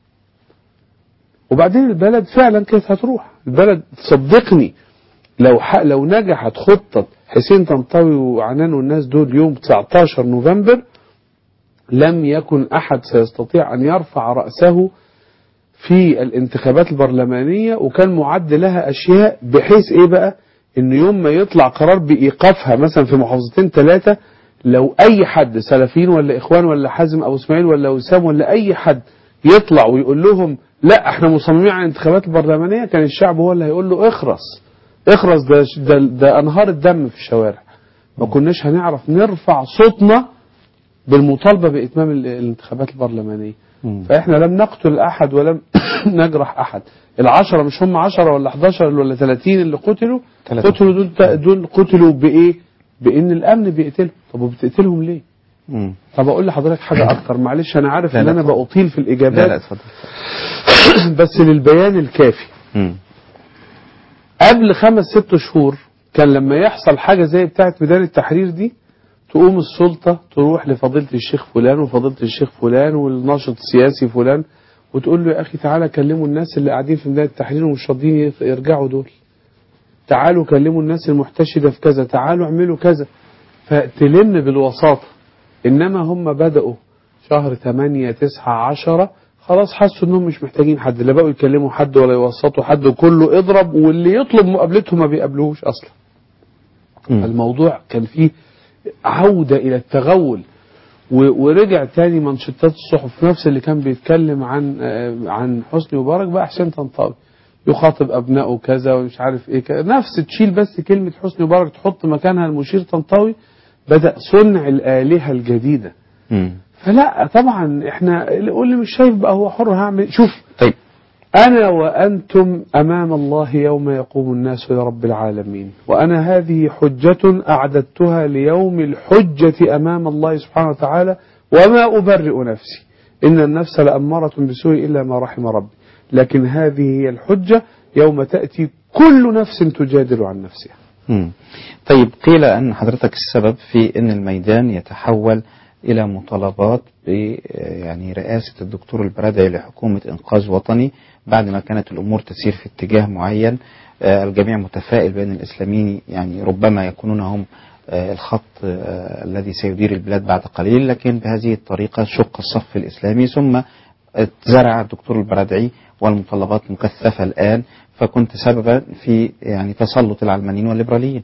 وبعدين البلد فعلا كانت هتروح البلد صدقني لو ح... لو نجحت خطة حسين طنطاوي وعنان والناس دول يوم 19 نوفمبر لم يكن أحد سيستطيع أن يرفع رأسه في الانتخابات البرلمانية وكان معد لها أشياء بحيث إيه بقى إن يوم ما يطلع قرار بإيقافها مثلا في محافظتين ثلاثة لو أي حد سلفيين ولا إخوان ولا حازم أو إسماعيل ولا وسام ولا أي حد يطلع ويقول لهم لا احنا مصممين على الانتخابات البرلمانية كان الشعب هو اللي هيقول له اخرس اخرس ده, ده, ده أنهار الدم في الشوارع ما كناش هنعرف نرفع صوتنا بالمطالبة بإتمام ال- الانتخابات البرلمانية مم. فإحنا لم نقتل أحد ولم نجرح أحد العشرة مش هم عشرة ولا 11 ولا 30 اللي قتلوا ثلاثة. قتلوا دول, دول قتلوا بإيه بإن الأمن بيقتلهم طب وبتقتلهم ليه مم. طب أقول لحضرتك حاجة أكتر معلش أنا عارف لا إن لا أنا اتفضل. بأطيل في لا الإجابات لا اتفضل بس للبيان الكافي مم. قبل خمس ست شهور كان لما يحصل حاجة زي بتاعة ميدان التحرير دي تقوم السلطة تروح لفضيلة الشيخ فلان وفضيلة الشيخ فلان والناشط السياسي فلان وتقول له يا أخي تعالى كلموا الناس اللي قاعدين في ميدان التحرير ومش راضيين يرجعوا دول تعالوا كلموا الناس المحتشدة في كذا تعالوا اعملوا كذا فتلم بالوساطة إنما هم بدأوا شهر 8 9 10 خلاص حسوا انهم مش محتاجين حد لا بقوا يكلموا حد ولا يوسطوا حد كله اضرب واللي يطلب مقابلتهم ما بيقابلوهوش اصلا مم. الموضوع كان فيه عودة إلى التغول و- ورجع تاني منشطات الصحف نفس اللي كان بيتكلم عن آه، عن حسني مبارك بقى حسين طنطاوي يخاطب ابنائه كذا ومش عارف ايه كذا نفس تشيل بس كلمه حسني مبارك تحط مكانها المشير طنطاوي بدا صنع الالهه الجديده مم. فلا طبعا احنا اللي واللي مش شايف بقى هو حر هعمل شوف طيب أنا وأنتم أمام الله يوم يقوم الناس لرب العالمين وأنا هذه حجة أعددتها ليوم الحجة أمام الله سبحانه وتعالى وما أبرئ نفسي إن النفس لأمارة بسوء إلا ما رحم ربي لكن هذه هي الحجة يوم تأتي كل نفس تجادل عن نفسها مم. طيب قيل أن حضرتك السبب في أن الميدان يتحول إلى مطالبات ب يعني رئاسة الدكتور البرادعي لحكومة إنقاذ وطني بعد ما كانت الأمور تسير في اتجاه معين آه، الجميع متفائل بأن الإسلاميين يعني ربما يكونون هم آه، الخط آه، الذي سيدير البلاد بعد قليل لكن بهذه الطريقة شق الصف الإسلامي ثم زرع الدكتور البرادعي والمطالبات مكثفة الآن فكنت سببا في يعني تسلط العلمانيين والليبراليين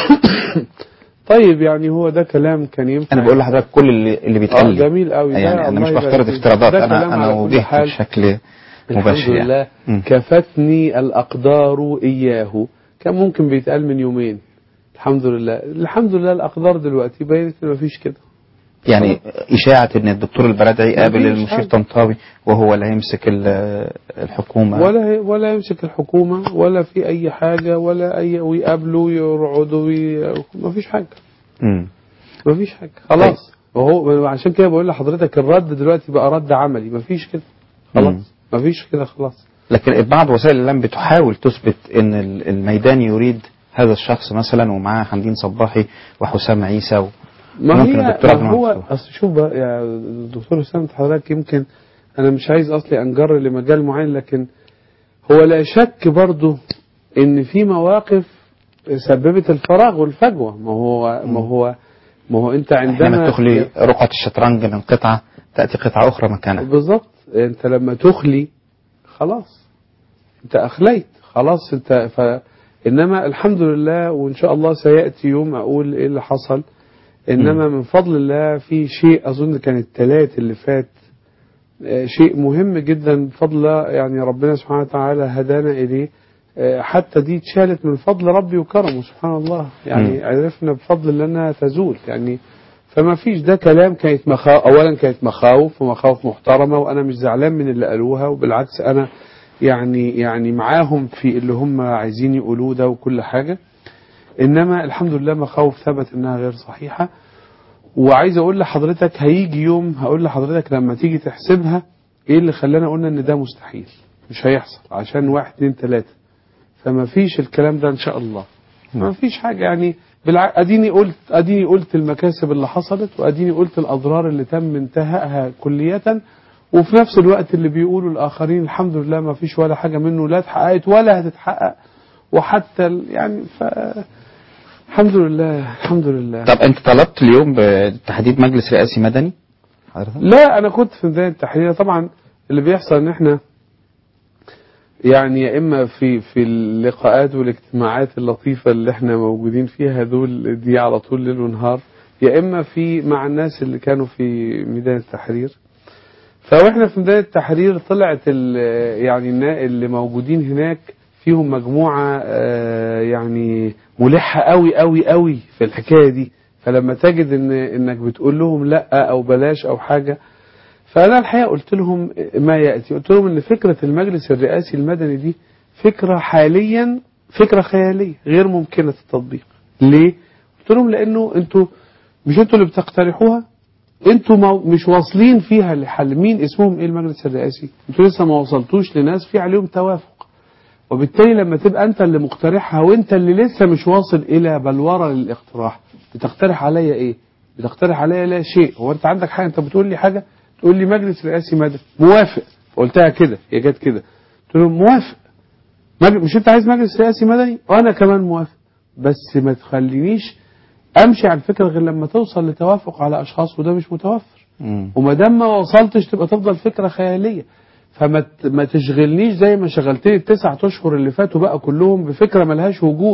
طيب يعني هو ده كلام كان ينفع انا بقول لحضرتك كل اللي, اللي آه بيتقال لي. جميل قوي يعني انا مش بفترض افتراضات انا انا وضحت بشكل مباشر الحمد لله يعني. مم. كفتني الأقدار إياه كان ممكن بيتقال من يومين الحمد لله الحمد لله الأقدار دلوقتي بينت إن مفيش كده يعني إشاعة إن الدكتور البرادعي قابل مفيش المشير حاجة. طنطاوي وهو اللي هيمسك ال- الحكومة ولا ولا يمسك الحكومة ولا في أي حاجة ولا أي ويقابلوا ويقعدوا وي... مفيش حاجة مم. مفيش حاجة خلاص وهو عشان كده بقول لحضرتك الرد دلوقتي بقى رد عملي مفيش كده مم. خلاص مفيش كده خلاص لكن بعض وسائل الإعلام بتحاول تثبت إن ال- الميدان يريد هذا الشخص مثلا ومعاه حمدين صباحي وحسام عيسى و... ما ممكن هي الدكتور عبد ما المنعم هو مفتوح. اصل شوف بقى يا دكتور حسام حضرتك يمكن انا مش عايز اصلي انجر لمجال معين لكن هو لا شك برضه ان في مواقف سببت الفراغ والفجوه ما هو ما هو ما هو انت حينما عندما تخلي رقعة الشطرنج من قطعة تأتي قطعة أخرى مكانها بالظبط انت لما تخلي خلاص انت اخليت خلاص انت ف انما الحمد لله وان شاء الله سياتي يوم اقول ايه اللي حصل انما من فضل الله في شيء اظن كان الثلاث اللي فات آه، شيء مهم جدا بفضل الله يعني ربنا سبحانه وتعالى هدانا اليه آه، حتى دي اتشالت من فضل ربي وكرمه سبحان الله يعني مم. عرفنا بفضل الله انها تزول يعني فما فيش ده كلام كانت مخاوف اولا كانت مخاوف ومخاوف محترمه وانا مش زعلان من اللي قالوها وبالعكس انا يعني يعني معاهم في اللي هم عايزين يقولوه ده وكل حاجه انما الحمد لله مخاوف ثبت انها غير صحيحه وعايز اقول لحضرتك هيجي يوم هقول لحضرتك لما تيجي تحسبها ايه اللي خلانا قلنا ان ده مستحيل مش هيحصل عشان واحد اتنين تلاته فما فيش الكلام ده ان شاء الله ما فيش حاجه يعني بالع... اديني قلت اديني قلت المكاسب اللي حصلت واديني قلت الاضرار اللي تم انتهائها كليه وفي نفس الوقت اللي بيقولوا الاخرين الحمد لله ما فيش ولا حاجه منه لا اتحققت ولا هتتحقق وحتى ال- يعني ف الحمد لله الحمد لله طب أنت طلبت اليوم بتحديد مجلس رئاسي مدني حضرتك؟ لا انا كنت في بدايه التحرير طبعا اللي بيحصل ان احنا يعني يا اما في في اللقاءات والاجتماعات اللطيفه اللي احنا موجودين فيها دول دي على طول ليل ونهار يا اما في مع الناس اللي كانوا في ميدان التحرير فاحنا في ميدان التحرير طلعت ال- يعني النا- اللي موجودين هناك فيهم مجموعه آه، يعني ملحه قوي قوي قوي في الحكايه دي فلما تجد ان انك بتقول لهم لا او بلاش او حاجه فانا الحقيقه قلت لهم ما ياتي قلت لهم ان فكره المجلس الرئاسي المدني دي فكره حاليا فكره خياليه غير ممكنه التطبيق ليه قلت لهم لانه انتوا مش انتوا اللي بتقترحوها انتوا مو- مش واصلين فيها لحل مين اسمهم ايه المجلس الرئاسي انتوا لسه ما وصلتوش لناس في عليهم توافق وبالتالي لما تبقى انت اللي مقترحها وانت اللي لسه مش واصل الى بلوره للاقتراح بتقترح عليا ايه بتقترح عليا لا شيء هو انت عندك حاجه انت بتقول لي حاجه تقول لي مجلس رئاسي مدني موافق قلتها كده هي جت كده قلت له موافق مج- مش انت عايز مجلس رئاسي مدني وانا كمان موافق بس ما تخلينيش امشي على الفكره غير لما توصل لتوافق على اشخاص وده مش متوفر مم. وما دام ما وصلتش تبقى تفضل فكره خياليه فما ت- ما تشغلنيش زي ما شغلتني التسع اشهر اللي فاتوا بقى كلهم بفكره ملهاش وجود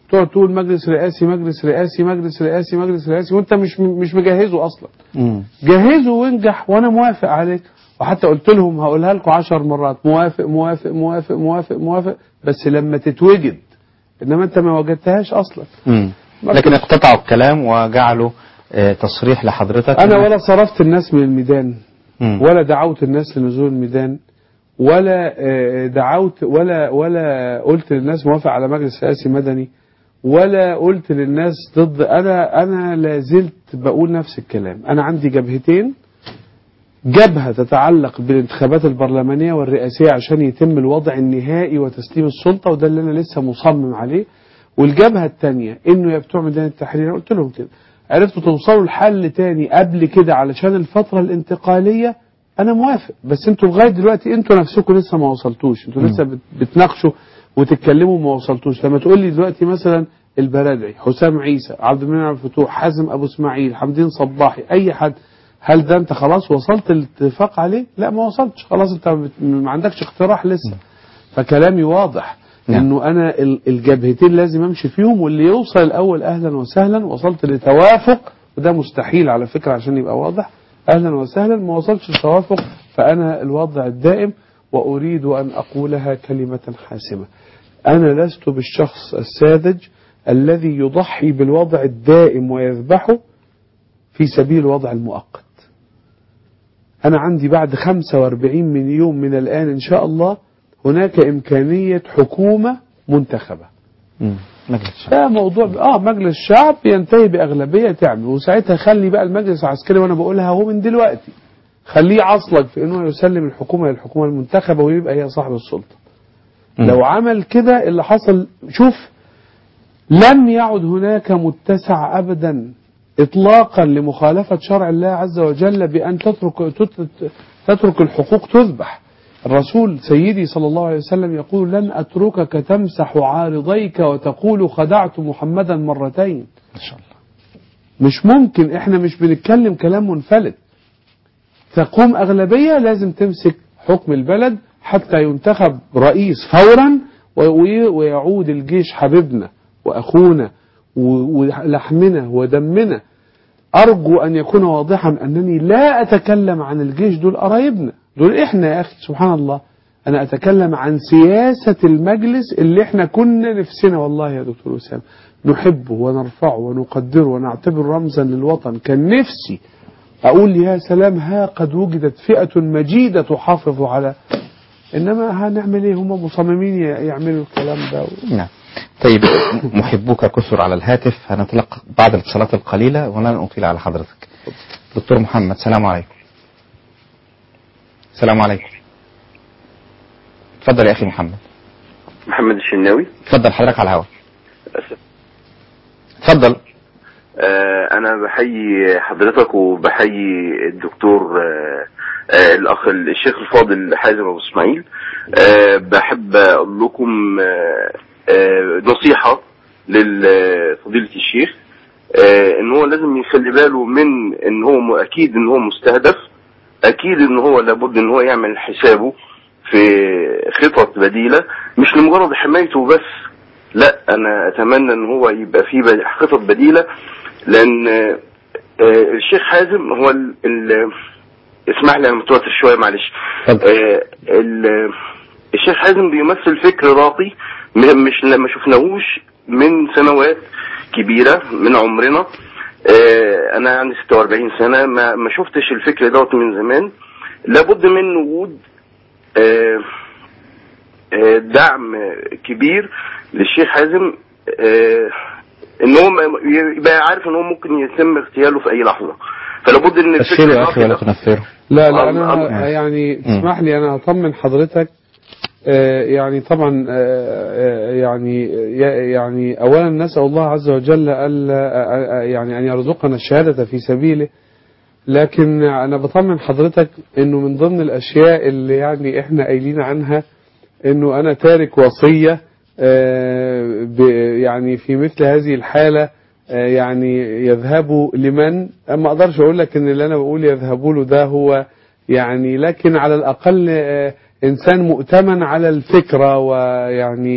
تقعد تقول مجلس رئاسي مجلس رئاسي مجلس رئاسي مجلس رئاسي وانت مش مش مجهزه اصلا مم. جهزه وانجح وانا موافق عليك وحتى قلت لهم هقولها لكم عشر مرات موافق موافق موافق موافق موافق بس لما تتوجد انما انت ما وجدتهاش اصلا مم. لكن اقتطعوا الكلام وجعلوا آه، تصريح لحضرتك انا ولا صرفت الناس من الميدان مم. ولا دعوت الناس لنزول الميدان ولا آه، دعوت ولا ولا قلت للناس موافق على مجلس رئاسي مدني ولا قلت للناس ضد انا انا لا زلت بقول نفس الكلام انا عندي جبهتين جبهة تتعلق بالانتخابات البرلمانية والرئاسية عشان يتم الوضع النهائي وتسليم السلطة وده اللي أنا لسه مصمم عليه والجبهة الثانية إنه يا بتوع ميدان التحرير أنا قلت لهم كده عرفتوا توصلوا لحل تاني قبل كده علشان الفترة الانتقالية أنا موافق بس أنتوا لغاية دلوقتي أنتوا نفسكم لسه ما وصلتوش أنتوا لسه بت- بتناقشوا وتتكلموا ما وصلتوش لما تقول لي دلوقتي مثلا البرادعي حسام عيسى عبد المنعم عبد الفتوح حازم أبو إسماعيل حمدين صباحي أي حد هل ده انت خلاص وصلت الاتفاق عليه؟ لا ما وصلتش خلاص انت بت- ما عندكش اقتراح لسه فكلامي واضح نعم. انه انا ال- الجبهتين لازم امشي فيهم واللي يوصل الاول اهلا وسهلا وصلت لتوافق وده مستحيل على فكره عشان يبقى واضح اهلا وسهلا ما وصلتش لتوافق فانا الوضع الدائم واريد ان اقولها كلمه حاسمه انا لست بالشخص الساذج الذي يضحي بالوضع الدائم ويذبحه في سبيل الوضع المؤقت أنا عندي بعد 45 من يوم من الآن إن شاء الله هناك إمكانية حكومة منتخبة مم. مجلس الشعب. ده موضوع آه مجلس الشعب ينتهي بأغلبية تعمل وساعتها خلي بقى المجلس العسكري وأنا بقولها هو من دلوقتي خليه عصلك في إنه يسلم الحكومة للحكومة المنتخبة ويبقى هي صاحب السلطة مم. لو عمل كده اللي حصل شوف لم يعد هناك متسع ابدا اطلاقا لمخالفه شرع الله عز وجل بان تترك تت- تترك الحقوق تذبح الرسول سيدي صلى الله عليه وسلم يقول لن اتركك تمسح عارضيك وتقول خدعت محمدا مرتين ما شاء الله مش ممكن احنا مش بنتكلم كلام منفلت تقوم أغلبية لازم تمسك حكم البلد حتى ينتخب رئيس فورا وي- ويعود الجيش حبيبنا وأخونا و- ولحمنا ودمنا أرجو أن يكون واضحا أنني لا أتكلم عن الجيش دول قرايبنا دول إحنا يا أخي سبحان الله أنا أتكلم عن سياسة المجلس اللي إحنا كنا نفسنا والله يا دكتور وسام نحبه ونرفعه ونقدره ونعتبره رمزا للوطن كان نفسي أقول يا سلام ها قد وجدت فئة مجيدة تحافظ على إنما هنعمل إيه هم مصممين ي- يعملوا الكلام ده نعم طيب محبوك كثر على الهاتف هنتلقى بعض الاتصالات القليلة ولن أطيل على حضرتك دكتور محمد سلام عليكم السلام عليكم اتفضل يا أخي محمد محمد الشناوي اتفضل حضرتك على الهواء اتفضل آه، انا بحيي حضرتك وبحيي الدكتور آه، آه، الاخ الشيخ الفاضل حازم ابو اسماعيل آه، بحب اقول لكم آه، آه، نصيحه لفضيله الشيخ آه، ان هو لازم يخلي باله من ان هو م- اكيد ان هو مستهدف اكيد ان هو لابد ان هو يعمل حسابه في خطط بديله مش لمجرد حمايته بس لا انا اتمنى ان هو يبقى في ب- خطط بديله لان آه، آه، الشيخ حازم هو ال ال اسمح لي انا متوتر شويه معلش اتفضل. آه، ال- الشيخ حازم بيمثل فكر راقي م- مش لما شفناهوش من سنوات كبيره من عمرنا آه، انا عندي 46 سنه ما ما شفتش الفكر دوت من زمان لابد من وجود آه، آه، دعم كبير للشيخ حازم آه، ان هو ما- يبقى عارف ان هو ممكن يتم اغتياله في اي لحظه فلابد ان بشره يا أخي الراقي ولا ده- تنفره لا لا الله- انا الله. يعني مم. تسمح لي انا هطمن حضرتك آه، يعني طبعا آه، آه، يعني يعني اولا نسال الله عز وجل الا آه، آه، يعني ان يرزقنا الشهاده في سبيله لكن انا بطمن حضرتك انه من ضمن الاشياء اللي يعني احنا قايلين عنها انه انا تارك وصيه آه، ب- يعني في مثل هذه الحاله آه، يعني يذهبوا لمن ما اقدرش اقول لك ان اللي انا بقول يذهبوا له ده هو يعني لكن على الاقل آه، انسان مؤتمن على الفكره ويعني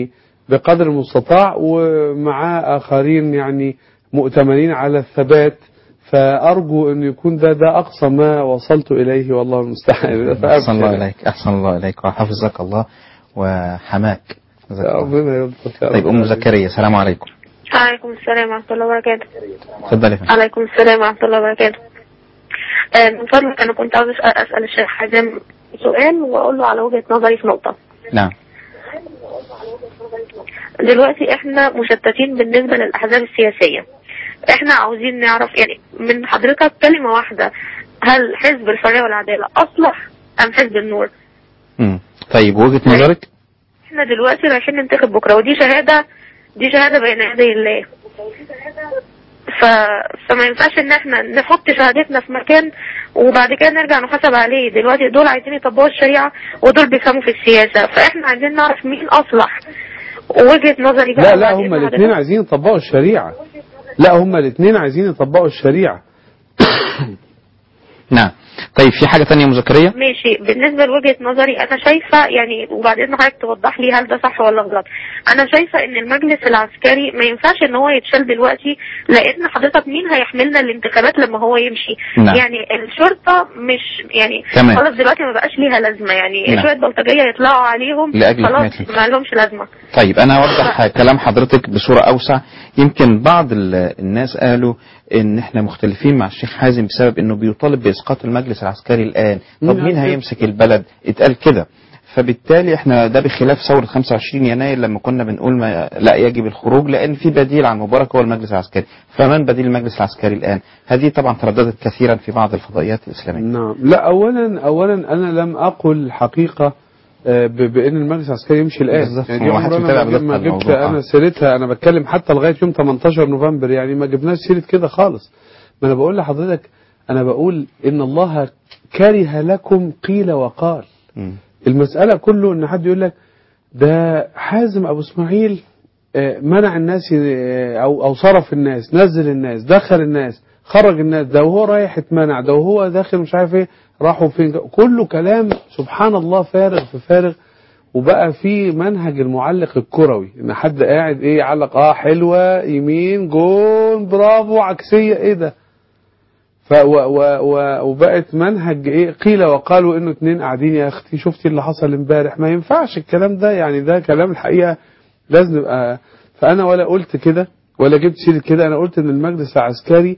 بقدر المستطاع ومع آخرين يعني مؤتمنين على الثبات فأرجو أن يكون ده ده أقصى ما وصلت إليه والله المستعان أحسن الله إليك أحسن الله إليك وحفظك الله وحماك جزاك الله. ربنا يلطف يا طيب رب. أم زكريا السلام عليكم عليكم السلام ورحمة الله وبركاته اتفضلي يا فندم. عليكم السلام ورحمة الله وبركاته آه، من فضلك أنا كنت عاوز أسأل أسأل الشيخ حازم سؤال وأقول له على وجهة نظري في نقطة نعم دلوقتي احنا مشتتين بالنسبة للأحزاب السياسية احنا عاوزين نعرف يعني من حضرتك كلمة واحدة هل حزب الحرية والعدالة أصلح أم حزب النور مم. طيب وجهة نظرك احنا دلوقتي رايحين ننتخب بكرة ودي شهادة دي شهادة بين يدي الله ف... فما ينفعش ان احنا نحط شهادتنا في مكان وبعد كده نرجع نحاسب عليه دلوقتي دول عايزين يطبقوا الشريعة ودول بيفهموا في السياسة فاحنا عايزين نعرف مين اصلح وجهة نظري بقى لا لا بعد هما إذن الاثنين حضرتك. عايزين يطبقوا الشريعة لا هما الاثنين عايزين يطبقوا الشريعة نعم طيب في حاجة تانية يا أم زكريا ماشي بالنسبة لوجهة نظري أنا شايفة يعني وبعدين حضرتك توضح لي هل ده صح ولا غلط أنا شايفة إن المجلس العسكري ما ينفعش إن هو يتشال دلوقتي لأن حضرتك مين هيحملنا الانتخابات لما هو يمشي نعم. يعني الشرطة مش يعني تمام. خلاص دلوقتي ما بقاش ليها لازمة يعني نعم. شوية بلطجية يطلعوا عليهم لأجل خلاص حماية ما لهمش لازمة طيب أنا أوضح كلام حضرتك بصورة أوسع يمكن بعض ال- الناس قالوا إن إحنا مختلفين مع الشيخ حازم بسبب إنه بيطالب بإسقاط المجلس العسكري الآن طب مين مين قال كده؟ هيمسك البلد اتقال كده فبالتالي احنا ده بخلاف ثورة 25 يناير لما كنا بنقول ما لا يجب الخروج لأن في بديل عن مبارك هو المجلس العسكري فمن بديل المجلس العسكري الآن هذه طبعا ترددت كثيرا في بعض الفضائيات الإسلامية نعم لا اولا اولا انا لم اقل حقيقه آه، ب- بان المجلس العسكري يمشي الان بالظبط. يعني دي هو محدش عمرنا متابع ما جب- ما بدقة جبت الموضوع. انا آه. سيرتها انا بتكلم حتى لغايه يوم 18 نوفمبر يعني ما جبناش سيره كده خالص ما انا بقول لحضرتك انا بقول ان الله كره لكم قيل وقال مم. المسألة كله إن حد يقول لك ده حازم أبو إسماعيل آه، منع الناس آه، أو أو صرف الناس نزل الناس دخل الناس خرج الناس ده وهو رايح اتمنع ده وهو داخل مش عارف ايه راحوا فين كله كلام سبحان الله فارغ في فارغ وبقى في منهج المعلق الكروي ان حد قاعد ايه يعلق اه حلوه يمين جون برافو عكسيه ايه ده ف و و و وبقت منهج ايه قيل وقالوا انه اتنين قاعدين يا اختي شفتي اللي حصل امبارح ما ينفعش الكلام ده يعني ده كلام الحقيقه لازم نبقى فانا ولا قلت كده ولا جبت سيره كده انا قلت ان المجلس العسكري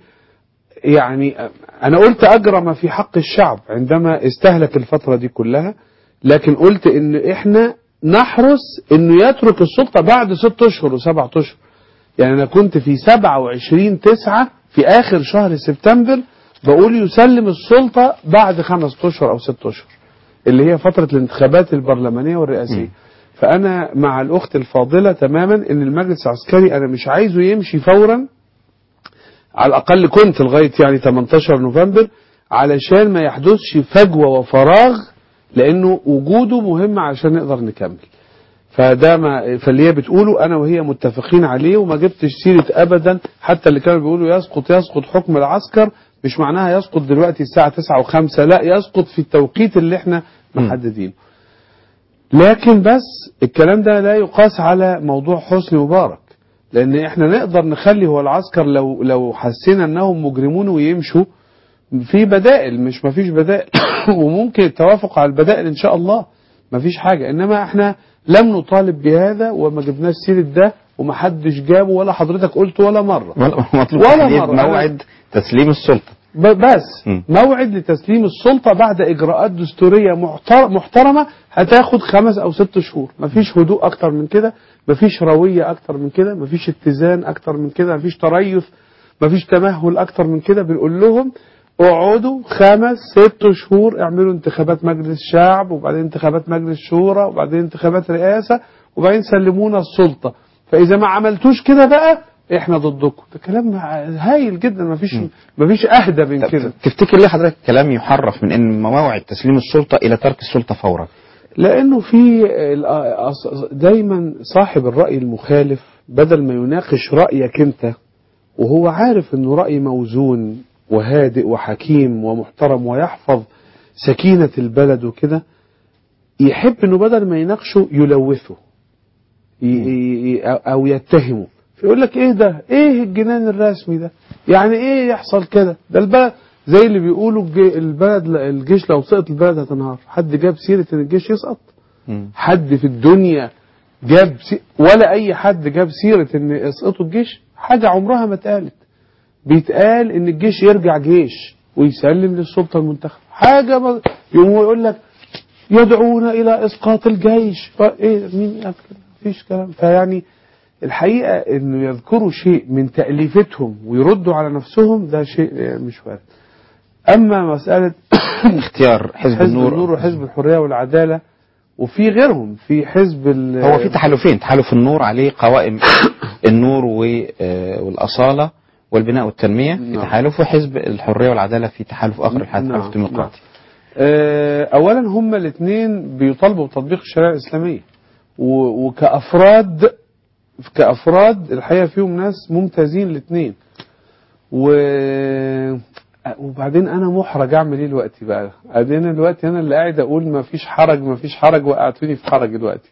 يعني انا قلت اجرم في حق الشعب عندما استهلك الفتره دي كلها لكن قلت ان احنا نحرص انه يترك السلطه بعد ست اشهر وسبعة اشهر يعني انا كنت في 27 9 في اخر شهر سبتمبر بقول يسلم السلطه بعد خمس اشهر او ست اشهر اللي هي فتره الانتخابات البرلمانيه والرئاسيه فانا مع الاخت الفاضله تماما ان المجلس العسكري انا مش عايزه يمشي فورا على الاقل كنت لغايه يعني 18 نوفمبر علشان ما يحدثش فجوه وفراغ لانه وجوده مهم عشان نقدر نكمل فده ما فاللي هي بتقوله انا وهي متفقين عليه وما جبتش سيره ابدا حتى اللي كانوا بيقولوا يسقط يسقط حكم العسكر مش معناها يسقط دلوقتي الساعه 9 و5 لا يسقط في التوقيت اللي احنا محددينه لكن بس الكلام ده لا يقاس على موضوع حسني مبارك لان احنا نقدر نخلي هو العسكر لو لو حسينا انهم مجرمون ويمشوا في بدائل مش مفيش بدائل وممكن التوافق على البدائل ان شاء الله مفيش حاجه انما احنا لم نطالب بهذا وما جبناش سيره ده ومحدش جابه ولا حضرتك قلت ولا مره مطلوب ولا تحديد مرة. موعد تسليم السلطة ب- بس م. موعد لتسليم السلطة بعد إجراءات دستورية محتر- محترمة هتاخد خمس أو ست شهور مفيش هدوء أكتر من كده مفيش روية أكتر من كده مفيش اتزان أكتر من كده مفيش تريث مفيش تمهل أكتر من كده بنقول لهم اقعدوا خمس ست شهور اعملوا انتخابات مجلس شعب وبعدين انتخابات مجلس شورى وبعدين انتخابات رئاسة وبعدين سلمونا السلطة فإذا ما عملتوش كده بقى احنا ضدكم ده كلام هايل جدا مفيش مفيش اهدى من طب كده تفتكر ليه حضرتك الكلام يحرف من ان موعد تسليم السلطة الى ترك السلطة فورا لانه في ال- أص- دايما صاحب الراي المخالف بدل ما يناقش رايك انت وهو عارف انه راي موزون وهادئ وحكيم ومحترم ويحفظ سكينه البلد وكده يحب انه بدل ما يناقشه يلوثه ي- ي- ي- او يتهموا فيقول لك ايه ده ايه الجنان الرسمي ده يعني ايه يحصل كده ده البلد زي اللي بيقولوا الج- البلد الجيش لو سقط البلد هتنهار حد جاب سيره ان الجيش يسقط مم. حد في الدنيا جاب سي... ولا اي حد جاب سيره ان يسقطوا الجيش حاجه عمرها ما اتقالت بيتقال ان الجيش يرجع جيش ويسلم للسلطه المنتخبه حاجه ما... يوم هو يقول لك يدعون الى اسقاط الجيش ف- ايه مين قال كده؟ مفيش كلام فيعني الحقيقه انه يذكروا شيء من تاليفتهم ويردوا على نفسهم ده شيء آه، مش وارد اما مساله اختيار حزب, حزب النور, النور وحزب الحريه والعداله وفي غيرهم في حزب ال- هو في تحالفين تحالف النور عليه قوائم النور و- آه، والأصالة والبناء والتنمية في نعم. تحالف وحزب الحرية والعدالة في تحالف آخر الحزب نعم، التحالف الديمقراطي آه، اولا هما الاثنين بيطالبوا بتطبيق الشريعه الاسلاميه و- وكافراد كافراد الحقيقه فيهم ناس ممتازين الاثنين و وبعدين انا محرج اعمل ايه دلوقتي بقى بعدين دلوقتي انا اللي قاعد اقول ما فيش حرج ما فيش حرج وقعتوني في حرج دلوقتي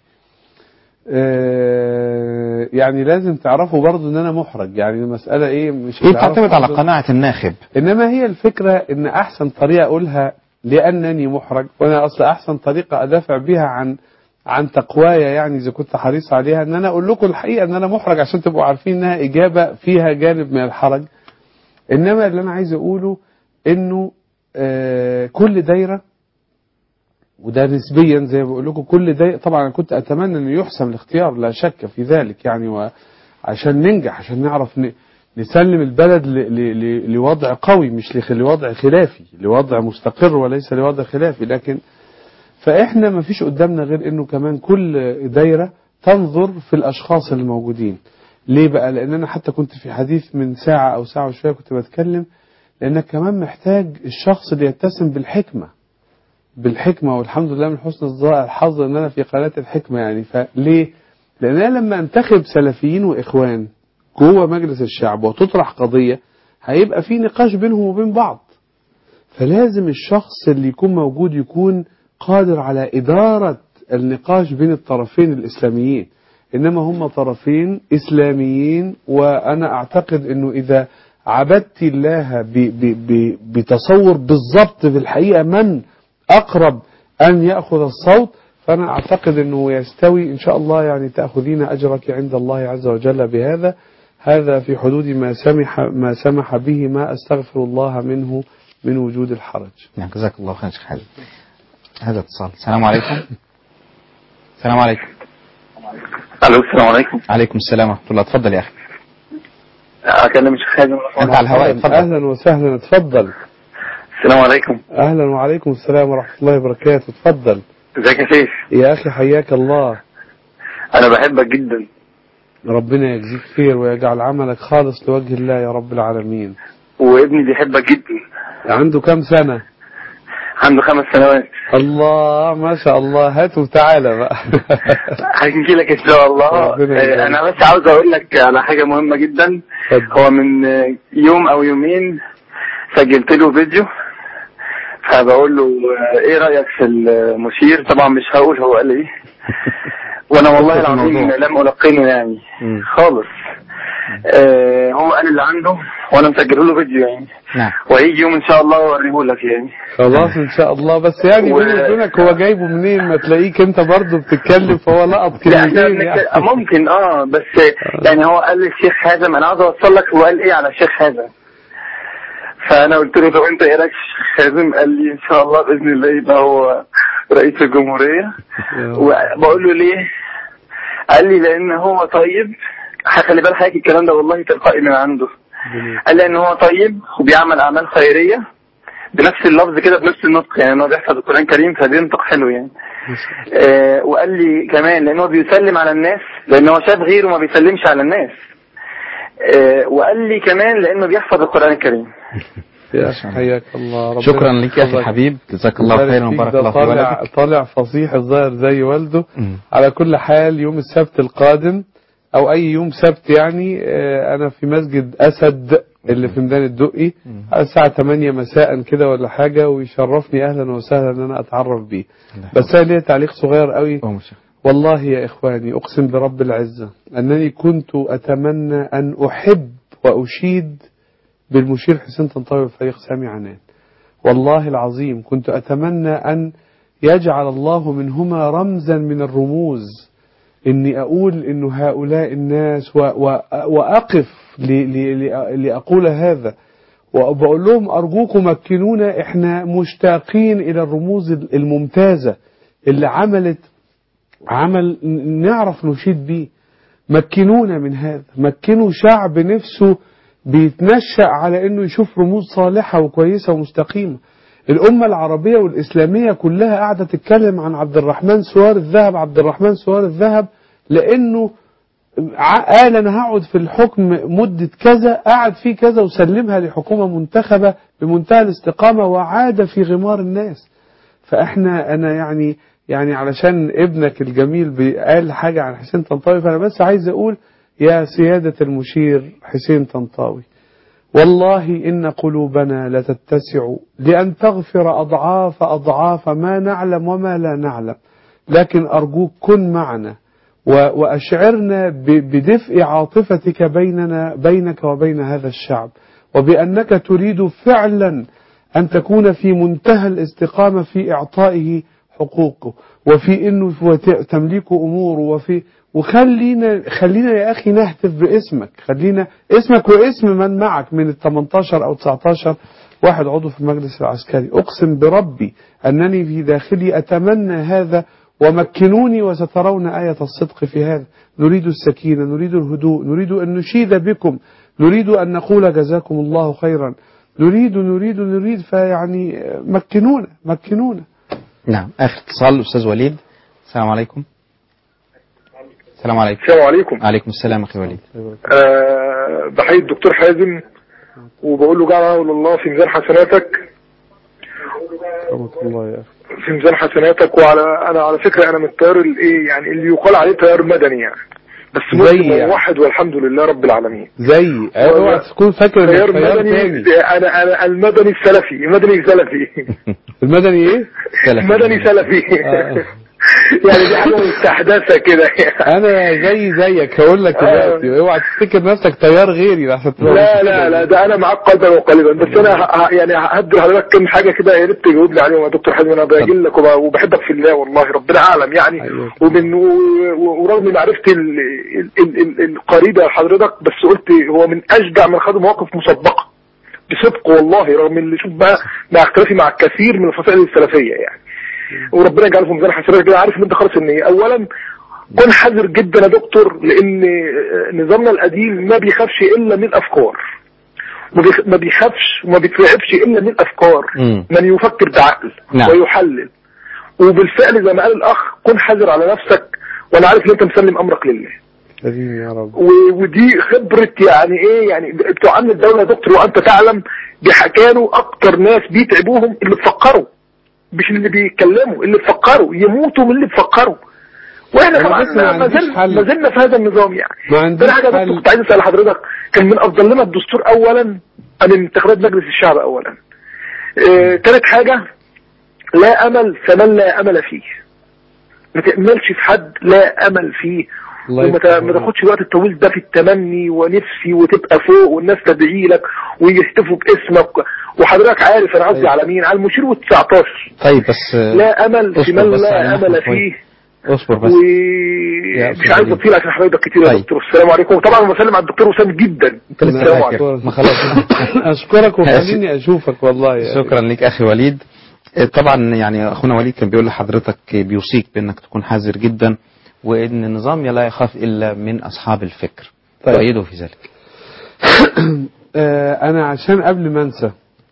آه، يعني لازم تعرفوا برضو ان انا محرج يعني المساله ايه مش هي هتعرفوا بتعتمد على برضو- قناعة الناخب انما هي الفكره ان احسن طريقه اقولها لانني محرج وانا اصلا احسن طريقه ادافع بيها عن عن تقوايا يعني اذا كنت حريص عليها ان انا اقول لكم الحقيقه ان انا محرج عشان تبقوا عارفين انها اجابه فيها جانب من الحرج انما اللي انا عايز اقوله انه آه كل دايره وده نسبيا زي ما بقول لكم كل دايره طبعا انا كنت اتمنى انه يحسم الاختيار لا شك في ذلك يعني وعشان ننجح عشان نعرف ن... نسلم البلد ل... ل... ل... لوضع قوي مش لخ... لوضع خلافي لوضع مستقر وليس لوضع خلافي لكن فاحنا ما فيش قدامنا غير انه كمان كل دايره تنظر في الاشخاص اللي موجودين ليه بقى لان انا حتى كنت في حديث من ساعه او ساعه وشويه كنت بتكلم لانك كمان محتاج الشخص اللي يتسم بالحكمه بالحكمه والحمد لله من حسن الظ- الحظ ان انا في قناه الحكمه يعني فليه؟ لان انا لما انتخب سلفيين واخوان جوه مجلس الشعب وتطرح قضيه هيبقى في نقاش بينهم وبين بعض فلازم الشخص اللي يكون موجود يكون قادر على إدارة النقاش بين الطرفين الإسلاميين إنما هم طرفين إسلاميين وأنا أعتقد أنه إذا عبدت الله ب ب ب بتصور بالضبط في الحقيقة من أقرب أن يأخذ الصوت فأنا أعتقد أنه يستوي إن شاء الله يعني تأخذين أجرك عند الله عز وجل بهذا هذا في حدود ما سمح ما سمح به ما أستغفر الله منه من وجود الحرج نعم جزاك الله خير شيخ حازم هذا اتصال السلام عليكم السلام عليكم الو السلام عليكم عليكم السلام ورحمة الله اتفضل يا أخي اكلم الشيخ حازم أنت على الهواء اتفضل أهلا وسهلا اتفضل السلام عليكم أهلا وعليكم السلام ورحمة الله وبركاته اتفضل ازيك يا شيخ يا أخي حياك الله انا بحبك جدا ربنا يجزيك خير ويجعل عملك خالص لوجه الله يا رب العالمين وابني بيحبك جدا عنده كم سنة عنده خمس سنوات الله ما شاء الله هات وتعالى بقى هحكي لك ان شاء الله ربنا آه، يبارك. انا بس عاوز اقول لك على حاجه مهمه جدا اتفضل. هو من آه، يوم او يومين سجلت له فيديو فبقول له آه، ايه رايك في المشير طبعا مش هقول هو قال ايه وانا والله في العظيم الموضوع. لم القنه يعني مم. خالص آه هو قال اللي عنده وانا مسجله له فيديو يعني نعم وهيجي يوم ان شاء الله اوريه لك يعني خلاص ان شاء الله بس يعني و- بيني وبينك هو جايبه منين ما تلاقيك انت برضه بتتكلم فهو لقط لا احنا كلمتين بنك- يعني ممكن اه بس يعني هو قال للشيخ حازم انا عاوز اوصل لك هو قال ايه على الشيخ حازم فانا قلت له طب انت ايه رايك في الشيخ حازم قال لي ان شاء الله باذن الله يبقى هو رئيس الجمهوريه وبقول له ليه قال لي لان هو طيب خلي بال حضرتك الكلام ده والله تلقائي من عنده قال لي ان هو طيب وبيعمل اعمال خيريه بنفس اللفظ كده بنفس النطق يعني هو بيحفظ القران الكريم فبينطق حلو يعني آه وقال لي كمان لان هو بيسلم على الناس لان هو شاف غيره ما بيسلمش على الناس آه وقال لي كمان لانه بيحفظ القران الكريم يا أخي حياك الله ربنا شكرا لك يا أخي يحفظك. الحبيب جزاك الله يبارك خيرا فيك. وبارك ده الله في طالع ولدك طالع فصيح الظاهر زي والده مم. على كل حال يوم السبت القادم او اي يوم سبت يعني آه، انا في مسجد اسد اللي في ميدان الدقي على الساعة 8 مساء كده ولا حاجة ويشرفني اهلا وسهلا ان انا اتعرف بيه بس انا ليا تعليق صغير قوي أم الشيخ. والله يا إخواني أقسم برب العزة أنني كنت أتمنى أن أحب وأشيد بالمشير حسين طنطاوي وفريق سامي عنان والله العظيم كنت أتمنى أن يجعل الله منهما رمزا من الرموز إني أقول إنه هؤلاء الناس و و وأقف ل ل ل لأقول هذا وبقول لهم أرجوكم مكنونا إحنا مشتاقين إلى الرموز الممتازة اللي عملت عمل نعرف نشيد بيه مكنونا من هذا مكنوا شعب نفسه بيتنشأ على انه يشوف رموز صالحة وكويسة ومستقيمة الأمة العربية والإسلامية كلها قاعدة تتكلم عن عبد الرحمن سوار الذهب عبد الرحمن سوار الذهب لأنه ع- قال أنا هقعد في الحكم مدة كذا قعد فيه كذا وسلمها لحكومة منتخبة بمنتهى الاستقامة وعاد في غمار الناس فاحنا انا يعني يعني علشان ابنك الجميل بي- قال حاجة عن حسين طنطاوي فانا بس عايز اقول يا سيادة المشير حسين طنطاوي والله إن قلوبنا لتتسع لأن تغفر أضعاف أضعاف ما نعلم وما لا نعلم لكن أرجوك كن معنا و- وأشعرنا ب- بدفء عاطفتك بيننا بينك وبين هذا الشعب وبأنك تريد فعلا أن تكون في منتهى الاستقامة في إعطائه حقوقه وفي انه وت- تمليك اموره وفي وخلينا خلينا يا اخي نهتف باسمك خلينا اسمك واسم من معك من ال 18 او 19 واحد عضو في المجلس العسكري اقسم بربي انني في داخلي اتمنى هذا ومكنوني وسترون آية الصدق في هذا نريد السكينة نريد الهدوء نريد أن نشيد بكم نريد أن نقول جزاكم الله خيرا نريد نريد نريد فيعني مكنونا مكنونا نعم آخر اتصال أستاذ وليد السلام عليكم السلام عليكم السلام عليكم عليكم السلام أخي وليد أه بحيي الدكتور حازم وبقول له جعل الله في ميزان حسناتك رحمة الله يا أخي في ميزان حسناتك وعلى انا على فكره انا من التيار الايه يعني اللي يقال عليه تيار مدني يعني بس زي مسلم يعني. وموحد والحمد لله رب العالمين زي اوعى تكون فاكر انك تيار تيار مدني تاني انا انا المدني السلفي المدني سلفي المدني ايه؟ سلفي. مدني سلفي آه. يعني دي حاجه مستحدثه كده انا زي زيك هقول لك دلوقتي اوعى تفتكر نفسك تيار غيري عشان تبقى لا مش لا كده. لا ده انا معاك قلبا وقالبا بس انا ه- ه- يعني هدي لحضرتك كم حاجه كده يا ريت تجاوب لي عليهم يا دكتور حازم انا باجي لك وب- وبحبك في الله والله ربنا اعلم يعني أيوة. ومن و- و- ورغم معرفتي ال- ال- ال- ال- القريبه لحضرتك بس قلت هو من اشجع من خد مواقف مسبقه بصدق والله رغم اللي شوف بقى مع اختلافي مع الكثير من الفصائل السلفيه يعني وربنا يجعله في ميزان حسناتك كده عارف ان انت خالص النيه اولا كن حذر جدا يا دكتور لان نظامنا القديم ما بيخافش الا من الافكار ما بيخ- ما بيخافش وما بيترعبش الا من الافكار مم. من يفكر بعقل نعم. ويحلل وبالفعل زي ما قال الاخ كن حذر على نفسك وانا عارف ان انت مسلم امرك لله كريم يا رب و- ودي خبرة يعني ايه يعني بتوع امن الدولة يا دكتور وانت تعلم بيحكانوا اكتر ناس بيتعبوهم اللي بيفكروا مش اللي بيتكلموا اللي بيفكروا يموتوا من اللي بيفكروا واحنا أنا طبعا بس ما ما عنديش زلنا حل. ما زلنا في هذا النظام يعني ما عنديش ده حاجه يا حل. دكتور كنت عايز اسال حضرتك كان من افضل لنا الدستور اولا ام انتخابات مجلس الشعب اولا آه، تالت حاجه لا امل فمن لا امل فيه ما تأملش في حد لا امل فيه الله وما يفتح تا- ما عليك. تاخدش الوقت الطويل ده في التمني ونفسي وتبقى فوق والناس تدعي لك ويهتفوا باسمك وحضرتك عارف انا قصدي أيوة. على مين على المشير وال19 طيب بس آه، لا امل في اصبر من بس على لا نحو امل شوية. فيه اصبر بس يا ومش أستاذ عايز وليد. اطيل عشان حبايبك كتير يا طيب. دكتور السلام عليكم وطبعا بسلم على الدكتور وسام جدا أنت لسه السلام فاكر. عليكم ما خلاص اشكرك وخليني اشوفك والله يا شكرا لك اخي وليد آه، طبعا يعني اخونا وليد كان بيقول لحضرتك بيوصيك بانك تكون حذر جدا وان النظام لا يخاف الا من اصحاب الفكر طيب. تؤيده في ذلك آه، انا عشان قبل ما انسى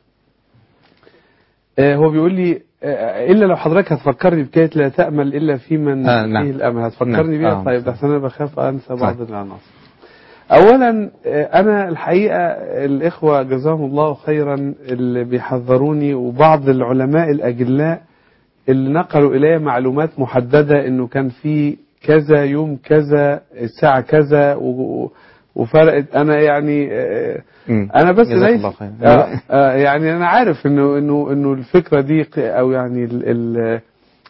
آه، هو بيقول لي آه، الا لو حضرتك هتفكرني بكايه لا تامل الا في من آه، نعم. فيه الامل هتفكرني نعم. بيها آه. طيب ده عشان انا بخاف انسى بعض طيب. العناصر اولا آه، انا الحقيقه الاخوه جزاهم الله خيرا اللي بيحذروني وبعض العلماء الاجلاء اللي نقلوا الي معلومات محدده انه كان في كذا يوم كذا الساعه كذا و- وفرقت انا يعني آه، مم. انا بس جزاك ليس الله خير. آه آه يعني انا عارف انه انه انه الفكره دي ق- او يعني ال ال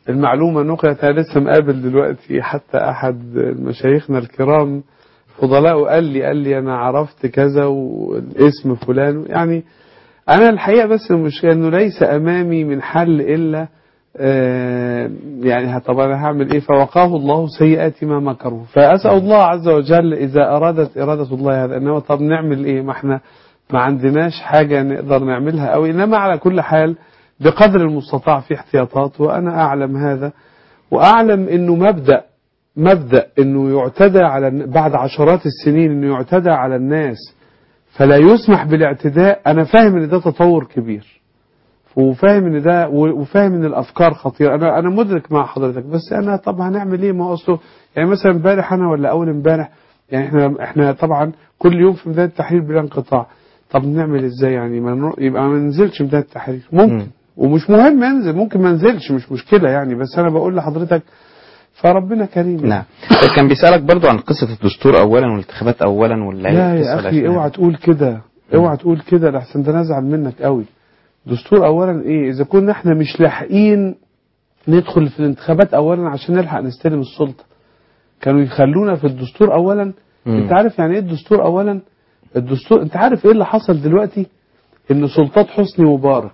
المعلومة نقلت أنا لسه مقابل دلوقتي حتى أحد مشايخنا الكرام فضلاء قال لي قال لي أنا عرفت كذا والاسم فلان يعني أنا الحقيقة بس المشكلة إنه ليس أمامي من حل إلا آه، يعني طب أنا هعمل إيه فوقاه الله سيئات ما مكروا فأسأل الله عز وجل إذا أرادت إرادة الله هذا إنما طب نعمل إيه ما إحنا ما عندناش حاجة نقدر نعملها أو إنما على كل حال بقدر المستطاع في احتياطات وأنا أعلم هذا وأعلم إنه مبدأ مبدأ إنه يعتدى على الن- بعد عشرات السنين إنه يعتدى على الناس فلا يسمح بالاعتداء أنا فاهم إن ده تطور كبير وفاهم ان ده وفاهم ان الافكار خطيره انا انا مدرك مع حضرتك بس انا طب هنعمل ايه ما هو اصله يعني مثلا امبارح انا ولا اول امبارح يعني احنا احنا طبعا كل يوم في ميدان التحرير بلا انقطاع طب نعمل ازاي يعني ما نروح- يبقى ما ننزلش ميدان التحرير ممكن مم. ومش مهم انزل ممكن ما انزلش مش مشكله يعني بس انا بقول لحضرتك فربنا كريم نعم كان بيسألك برضو عن قصة الدستور أولا والانتخابات أولا ولا لا يا اخي اوعى تقول كده اوعى تقول كده لحسن ده نزعل منك قوي دستور اولا ايه اذا كنا احنا مش لاحقين ندخل في الانتخابات اولا عشان نلحق نستلم السلطه كانوا يخلونا في الدستور اولا مم. انت عارف يعني ايه الدستور اولا الدستور انت عارف ايه اللي حصل دلوقتي ان سلطات حسني مبارك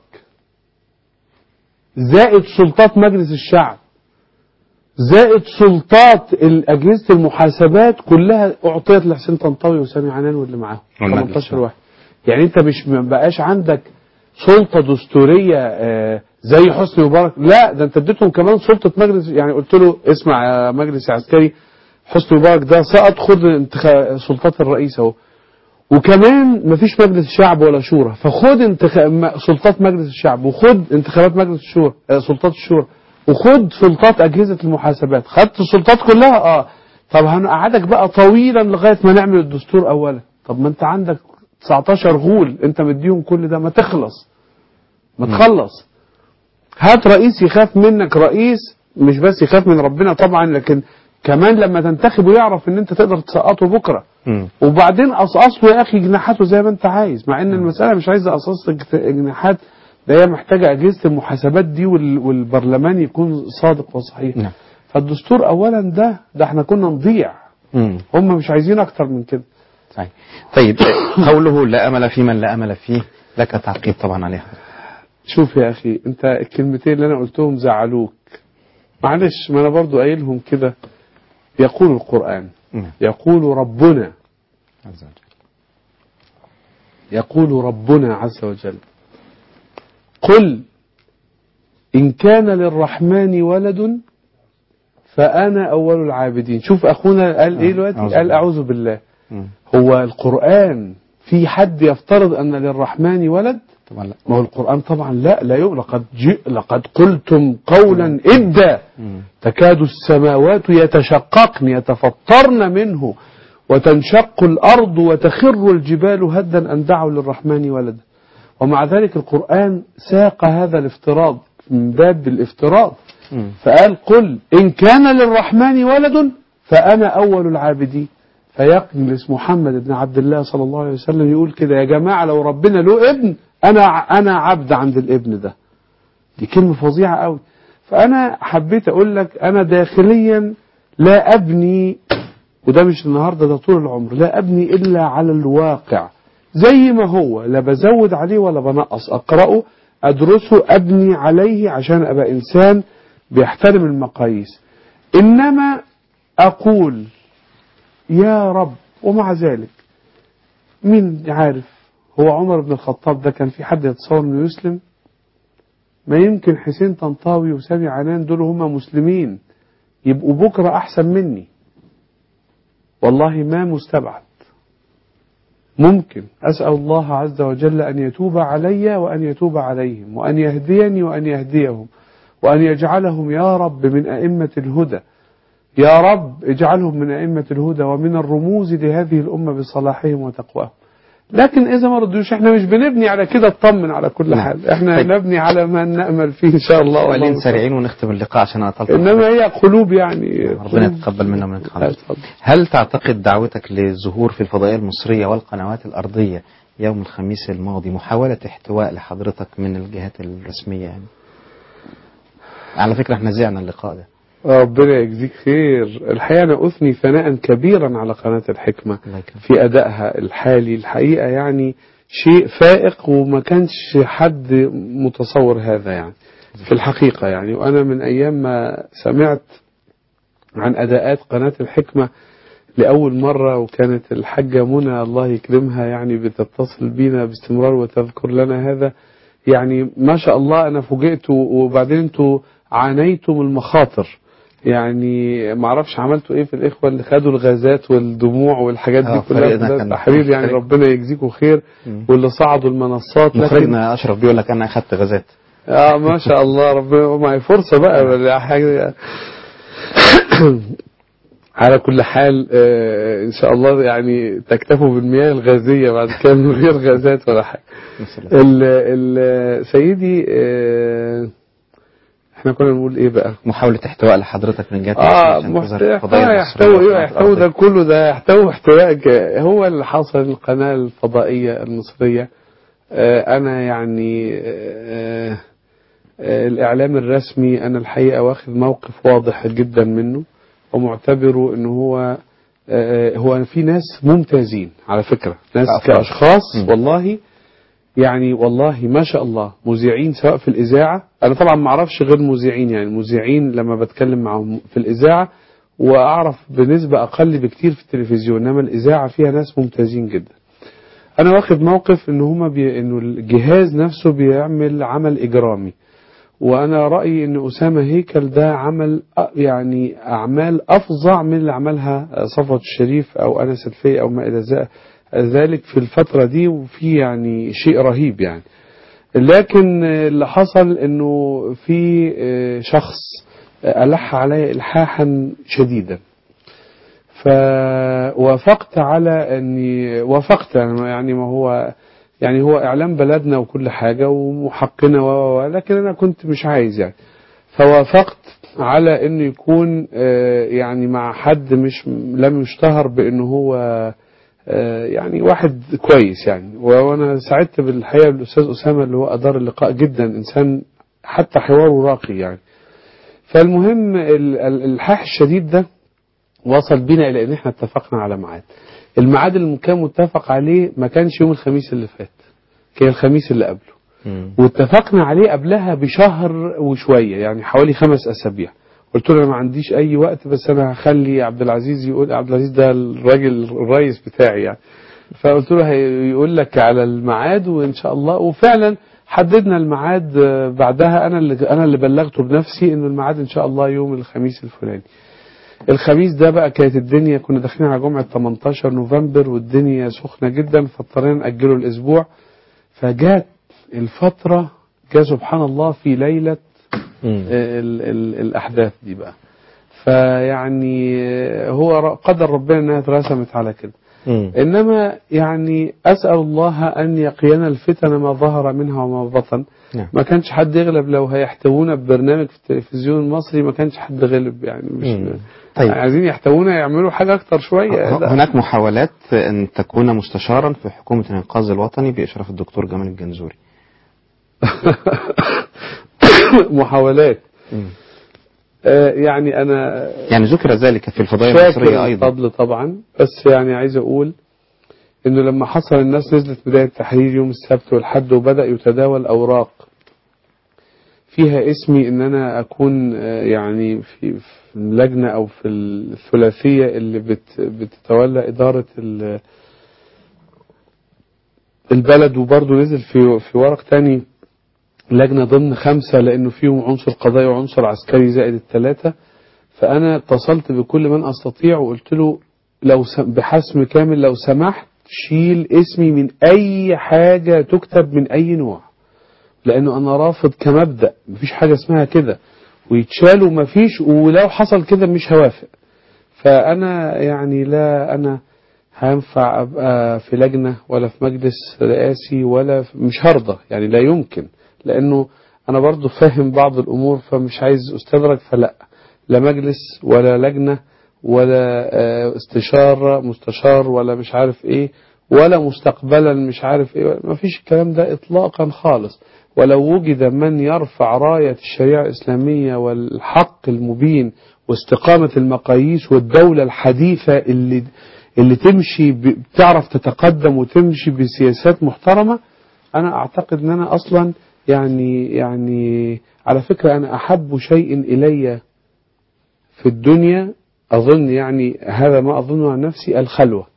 زائد سلطات مجلس الشعب زائد سلطات اجهزه المحاسبات كلها اعطيت لحسين طنطاوي وسامي عنان واللي معاهم والمجلس. 18 واحد يعني انت مش ما بقاش عندك سلطه دستوريه آه، زي حسني مبارك لا ده انت اديتهم كمان سلطه مجلس يعني قلت له اسمع يا مجلس عسكري حسني مبارك ده سقط خد انتخا- سلطات الرئيس اهو وكمان مفيش مجلس شعب ولا شورى فخد انتخ... م- سلطات مجلس الشعب وخد انتخابات مجلس الشورى آه، سلطات الشورى وخد سلطات أجهزة المحاسبات خدت السلطات كلها اه طب هنقعدك بقى طويلا لغاية ما نعمل الدستور أولا طب ما انت عندك 19 غول انت مديهم كل ده ما تخلص ما تخلص هات رئيس يخاف منك رئيس مش بس يخاف من ربنا طبعا لكن كمان لما تنتخبه يعرف ان انت تقدر تسقطه بكره مم. وبعدين قصقص له يا اخي جناحاته زي ما انت عايز مع ان المساله مش عايزه قصص جناحات ده هي محتاجه اجهزه المحاسبات دي وال- والبرلمان يكون صادق وصحيح نعم. فالدستور اولا ده ده احنا كنا نضيع مم. هم مش عايزين اكتر من كده صحيح طيب قوله لا أمل في من لا أمل فيه لك تعقيب طبعا عليها شوف يا اخي انت الكلمتين اللي انا قلتهم زعلوك معلش ما انا برضو قايلهم كده يقول القران نعم. يقول ربنا عز وجل. يقول ربنا عز وجل قل إن كان للرحمن ولد فأنا أول العابدين شوف أخونا قال إيه دلوقتي أعوذ قال بالله. أعوذ بالله مم. هو القرآن في حد يفترض أن للرحمن ولد طبعا لا ما هو القرآن طبعا لا لا يؤ- لقد جئ لقد قلتم قولا إدا مم. تكاد السماوات يتشققن يتفطرن منه وتنشق الأرض وتخر الجبال هدا أن دعوا للرحمن ولدا ومع ذلك القرآن ساق هذا الافتراض من باب الافتراض مم. فقال قل إن كان للرحمن ولد فأنا أول العابدين فيجلس محمد بن عبد الله صلى الله عليه وسلم يقول كده يا جماعة لو ربنا له ابن أنا أنا عبد عند الابن ده دي كلمة فظيعة قوي فأنا حبيت أقول لك أنا داخليا لا أبني وده مش النهاردة ده طول العمر لا أبني إلا على الواقع زي ما هو لا بزود عليه ولا بنقص أقرأه أدرسه أبني عليه عشان أبقى إنسان بيحترم المقاييس إنما أقول يا رب ومع ذلك مين عارف هو عمر بن الخطاب ده كان في حد يتصور انه يسلم ما يمكن حسين طنطاوي وسامي عنان دول هما مسلمين يبقوا بكرة أحسن مني والله ما مستبعد ممكن أسأل الله عز وجل أن يتوب علي وأن يتوب عليهم وأن يهديني وأن يهديهم وأن يجعلهم يا رب من أئمة الهدى يا رب اجعلهم من أئمة الهدى ومن الرموز لهذه الأمة بصلاحهم وتقواهم لكن إذا ما ردوش احنا مش بنبني على كده اطمن على كل نعم. حال احنا طيب. نبني على ما نأمل فيه إن شاء الله سؤالين والله سريعين ونختم اللقاء عشان أطلت إنما هي قلوب يعني ربنا قلوب. يتقبل منا ومنك لا، حضرتك اتفضل. هل تعتقد دعوتك للظهور في الفضائية المصرية والقنوات الأرضية يوم الخميس الماضي محاولة احتواء لحضرتك من الجهات الرسمية يعني على فكره احنا زعنا اللقاء ده ربنا يجزيك خير الحقيقة أنا أثني ثناء كبيرا على قناة الحكمة الله يكرمك في أدائها الحالي الحقيقة يعني شيء فائق وما كانش حد متصور هذا يعني في الحقيقة يعني وأنا من أيام ما سمعت عن أداءات قناة الحكمة لأول مرة وكانت الحاجة منى الله يكرمها يعني بتتصل بينا باستمرار وتذكر لنا هذا يعني ما شاء الله أنا فوجئت وبعدين أنتوا عانيتم المخاطر يعني ما اعرفش عملتوا ايه في الاخوه اللي خدوا الغازات والدموع والحاجات دي آه، كلها فريقنا ده كان تحرير يعني فريق. ربنا يجزيكم خير مم. واللي صعدوا المنصات لكن مخرجنا اشرف بيقول لك انا اخدت غازات اه ما شاء الله ربنا معي فرصة بقى ولا حاجة على كل حال آه، ان شاء الله يعني تكتفوا بالمياه الغازية بعد كده من غير غازات ولا حاجة ال ال سيدي آه، احنا كنا بنقول ايه بقى محاولة احتواء لحضرتك من جهة اه عشان تظهر محتوى القضايا يحتوي المصرية ايه يحتوي ده كله ده يحتوي احتواء هو اللي حصل القناة الفضائية المصرية آه انا يعني آه آه الإعلام الرسمي أنا الحقيقة واخد موقف واضح جدا منه ومعتبره أنه هو آه هو في ناس ممتازين على فكرة ناس أفراد. كأشخاص مم. والله يعني والله ما شاء الله مذيعين سواء في الإذاعة أنا طبعا ما أعرفش غير مذيعين يعني مذيعين لما بتكلم معهم في الإذاعة وأعرف بنسبة أقل بكتير في التلفزيون إنما الإذاعة فيها ناس ممتازين جدا أنا واخد موقف إن هما بي... إنه الجهاز نفسه بيعمل عمل إجرامي وأنا رأيي إن أسامة هيكل ده عمل أ- يعني أعمال أفظع من اللي عملها صفوت الشريف أو أنس الفي أو ما إلى ذا- ذلك في الفترة دي وفي يعني شيء رهيب يعني لكن اللي حصل إنه في آه، شخص ألح علي إلحاحا شديدا فوافقت على اني وافقت يعني ما هو يعني هو اعلام بلدنا وكل حاجه وحقنا و و- و- لكن انا كنت مش عايز يعني فوافقت على انه يكون آه، يعني مع حد مش لم يشتهر بانه هو آه، يعني واحد كويس يعني و- وانا سعدت بالحقيقه بالاستاذ اسامه اللي هو ادار اللقاء جدا انسان حتى حواره راقي يعني فالمهم ال- ال- الالحاح الشديد ده وصل بينا الى ان احنا اتفقنا على ميعاد الميعاد اللي كان متفق عليه ما كانش يوم الخميس اللي فات كان الخميس اللي قبله مم. واتفقنا عليه قبلها بشهر وشويه يعني حوالي خمس اسابيع قلت له انا ما عنديش اي وقت بس انا هخلي عبد العزيز يقول عبد العزيز ده الراجل الرئيس بتاعي يعني فقلت له هيقول لك على الميعاد وان شاء الله وفعلا حددنا الميعاد آه، بعدها انا اللي انا اللي بلغته بنفسي انه الميعاد ان شاء الله يوم الخميس الفلاني الخميس ده بقى كانت الدنيا كنا داخلين على جمعة 18 نوفمبر والدنيا سخنة جدا فاضطرينا نأجله الأسبوع فجات الفترة جاء سبحان الله في ليلة مم. ال ال الأحداث دي بقى فيعني هو ر- قدر ربنا انها اترسمت على كده مم. انما يعني اسال الله ان يقينا الفتن ما ظهر منها وما بطن نعم. ما كانش حد يغلب لو هيحتوونا ببرنامج في التلفزيون المصري ما كانش حد غلب يعني مش مم. طيب. عايزين يحتوونا يعملوا حاجه اكتر شويه ه- لا. هناك محاولات أن تكون مستشارا في حكومة الإنقاذ الوطني بإشراف الدكتور جمال الجنزوري محاولات مم. آه، يعني انا يعني ذكر ذلك في الفضائية شاكر المصرية أيضا الفضل طبعا بس يعني عايز اقول انه لما حصل الناس نزلت بداية التحرير يوم السبت والحد وبدأ يتداول اوراق فيها اسمي ان انا اكون آه، يعني في في اللجنة او في الثلاثية اللي بت بتتولى ادارة ال- البلد وبرضه نزل في في ورق تاني لجنة ضمن خمسة لانه فيهم عنصر قضائي وعنصر عسكري زائد الثلاثة فأنا اتصلت بكل من أستطيع وقلت له لو س- بحسم كامل لو سمحت شيل اسمي من أي حاجة تكتب من أي نوع لأنه أنا رافض كمبدأ مفيش حاجة اسمها كده ويتشال ومفيش ولو حصل كده مش هوافق فأنا يعني لا أنا هينفع أبقى في لجنة ولا في مجلس رئاسي ولا في مش هرضى يعني لا يمكن لأنه أنا برضو فاهم بعض الأمور فمش عايز أستدرك فلا لا مجلس ولا لجنة ولا آه، استشارة مستشار ولا مش عارف ايه ولا مستقبلا مش عارف ايه ما فيش الكلام ده اطلاقا خالص ولو وجد من يرفع راية الشريعة الإسلامية والحق المبين واستقامة المقاييس والدولة الحديثة اللي اللي تمشي ب- بتعرف تتقدم وتمشي بسياسات محترمة أنا أعتقد أن أنا أصلا يعني يعني على فكرة أنا أحب شيء إلي في الدنيا أظن يعني هذا ما أظنه عن نفسي الخلوة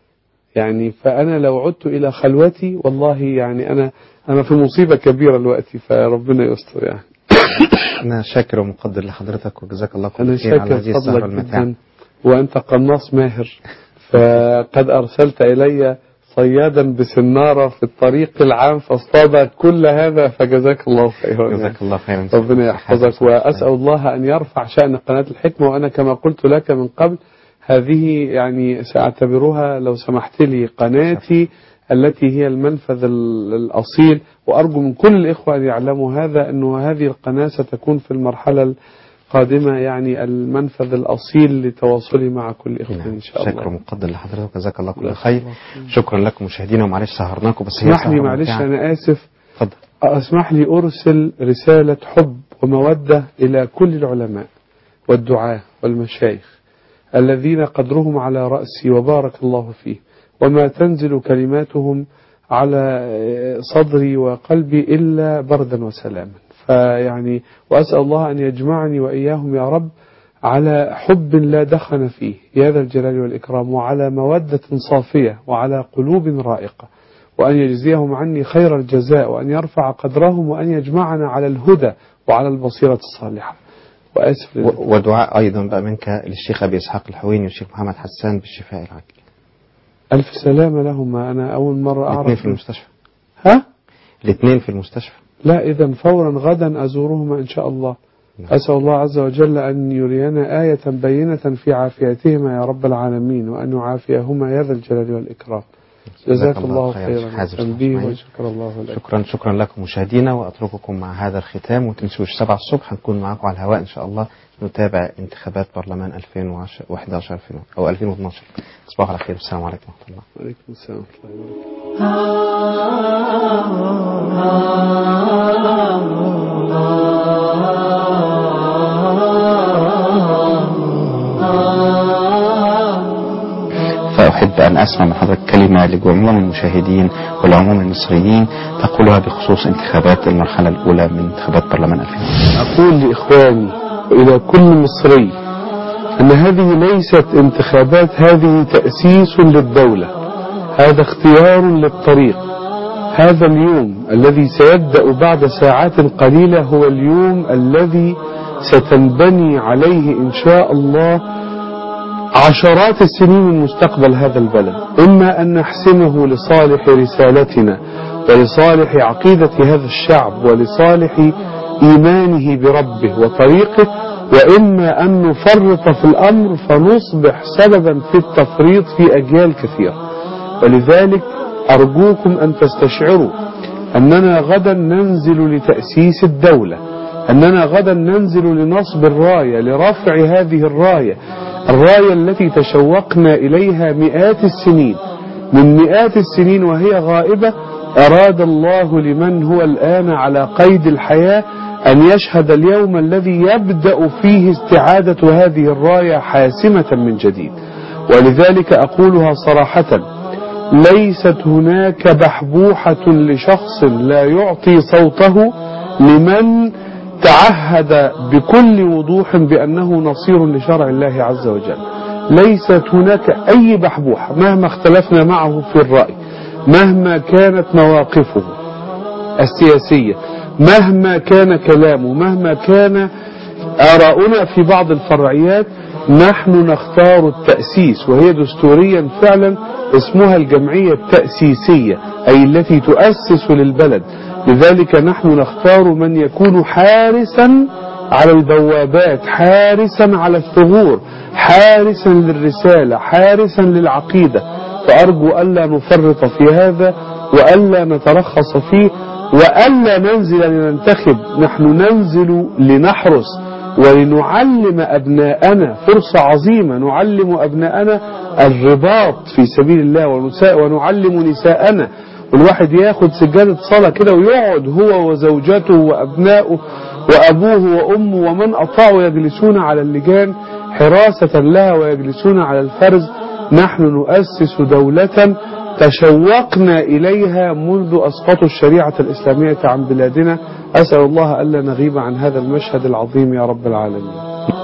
يعني فأنا لو عدت إلى خلوتي والله يعني أنا أنا في مصيبة كبيرة دلوقتي فربنا يستر يعني أنا شاكر ومقدر لحضرتك وجزاك الله كل أنا خير على شاكر هذه السهرة فضلك الممتعة جدا وأنت قناص ماهر فقد أرسلت إلي صيادا بسنارة في الطريق العام فاصطاد كل هذا فجزاك الله خيرا يعني. جزاك الله خيرا ربنا يحفظك وأسأل الله أن يرفع شأن قناة الحكمة وأنا كما قلت لك من قبل هذه يعني سأعتبرها لو سمحت لي قناتي التي هي المنفذ ال- الأصيل وأرجو من كل الإخوة أن يعلموا هذا أنه هذه القناة ستكون في المرحلة القادمة يعني المنفذ الأصيل لتواصلي مع كل إخوة إن شاء شكرا الله ومقدر لحضرتك وجزاك الله كل الله خير شكرا لكم مشاهدينا ومعلش سهرناكم بس هي اسمح لي سهرة معلش ممتعة. أنا آسف اتفضل اسمح لي أرسل رسالة حب ومودة إلى كل العلماء والدعاة والمشايخ الذين قدرهم على رأسي وبارك الله فيه وما تنزل كلماتهم على صدري وقلبي إلا بردا وسلاما فيعني وأسأل الله أن يجمعني وإياهم يا رب على حب لا دخن فيه يا ذا الجلال والإكرام وعلى مودة صافية وعلى قلوب رائقة وأن يجزيهم عني خير الجزاء وأن يرفع قدرهم وأن يجمعنا على الهدى وعلى البصيرة الصالحة وأسف لله. و- ودعاء أيضا بقى منك للشيخ أبي إسحاق الحويني والشيخ محمد حسان بالشفاء العاجل ألف سلامة لهما أنا أول مرة الاثنين أعرف في المستشفى ها؟ الاثنين في المستشفى لا إذا فورا غدا أزورهما إن شاء الله نعم. أسأل الله عز وجل أن يرينا آية بينة في عافيتهما يا رب العالمين وأن يعافيهما يا ذا الجلال والإكرام جزاك الله خيرا حازم تنبيه إسماعيل. وشكر الله لك شكرا شكرا لكم مشاهدينا واترككم مع هذا الختام وما تنسوش 7 الصبح هنكون معاكم على الهواء ان شاء الله نتابع انتخابات برلمان 2011 2000 او 2012 تصبحوا على خير والسلام عليكم ورحمه الله وعليكم السلام ورحمة الله وبركاته فأحب أن أسمع من حضرتك كلمة لجموع المشاهدين والعموم المصريين تقولها بخصوص انتخابات المرحلة الأولى من انتخابات برلمان 2012 أقول لإخواني وإلى كل مصري أن هذه ليست انتخابات هذه تأسيس للدولة هذا اختيار للطريق هذا اليوم الذي سيبدأ بعد ساعات قليلة هو اليوم الذي ستنبني عليه إن شاء الله عشرات السنين من مستقبل هذا البلد إما أن نحسمه لصالح رسالتنا ولصالح عقيدة هذا الشعب ولصالح إيمانه بربه وطريقه وإما أن نفرط في الأمر فنصبح سببا في التفريط في أجيال كثيرة ولذلك أرجوكم أن تستشعروا أننا غدا ننزل لتأسيس الدولة أننا غدا ننزل لنصب الراية لرفع هذه الراية الراية التي تشوقنا إليها مئات السنين من مئات السنين وهي غائبة أراد الله لمن هو الآن على قيد الحياة أن يشهد اليوم الذي يبدأ فيه استعادة هذه الراية حاسمة من جديد ولذلك أقولها صراحة ليست هناك بحبوحة لشخص لا يعطي صوته لمن تعهد بكل وضوح بأنه نصير لشرع الله عز وجل ليست هناك أي بحبوحة مهما اختلفنا معه في الرأي مهما كانت مواقفه السياسية مهما كان كلامه مهما كان آراؤنا في بعض الفرعيات نحن نختار التأسيس وهي دستوريا فعلا اسمها الجمعية التأسيسية أي التي تؤسس للبلد لذلك نحن نختار من يكون حارسا على البوابات حارسا على الثغور حارسا للرسالة حارسا للعقيدة فأرجو ألا نفرط في هذا وألا نترخص فيه وألا ننزل لننتخب نحن ننزل لنحرس ولنعلم أبناءنا فرصة عظيمة نعلم أبناءنا الرباط في سبيل الله ونساء ونعلم نساءنا والواحد ياخد سجادة صلاة كده ويقعد هو وزوجته وأبنائه وأبوه وأمه ومن أطاعوا يجلسون على اللجان حراسة لها ويجلسون على الفرز نحن نؤسس دولة تشوقنا إليها منذ أسقطوا الشريعة الإسلامية عن بلادنا أسأل الله ألا نغيب عن هذا المشهد العظيم يا رب العالمين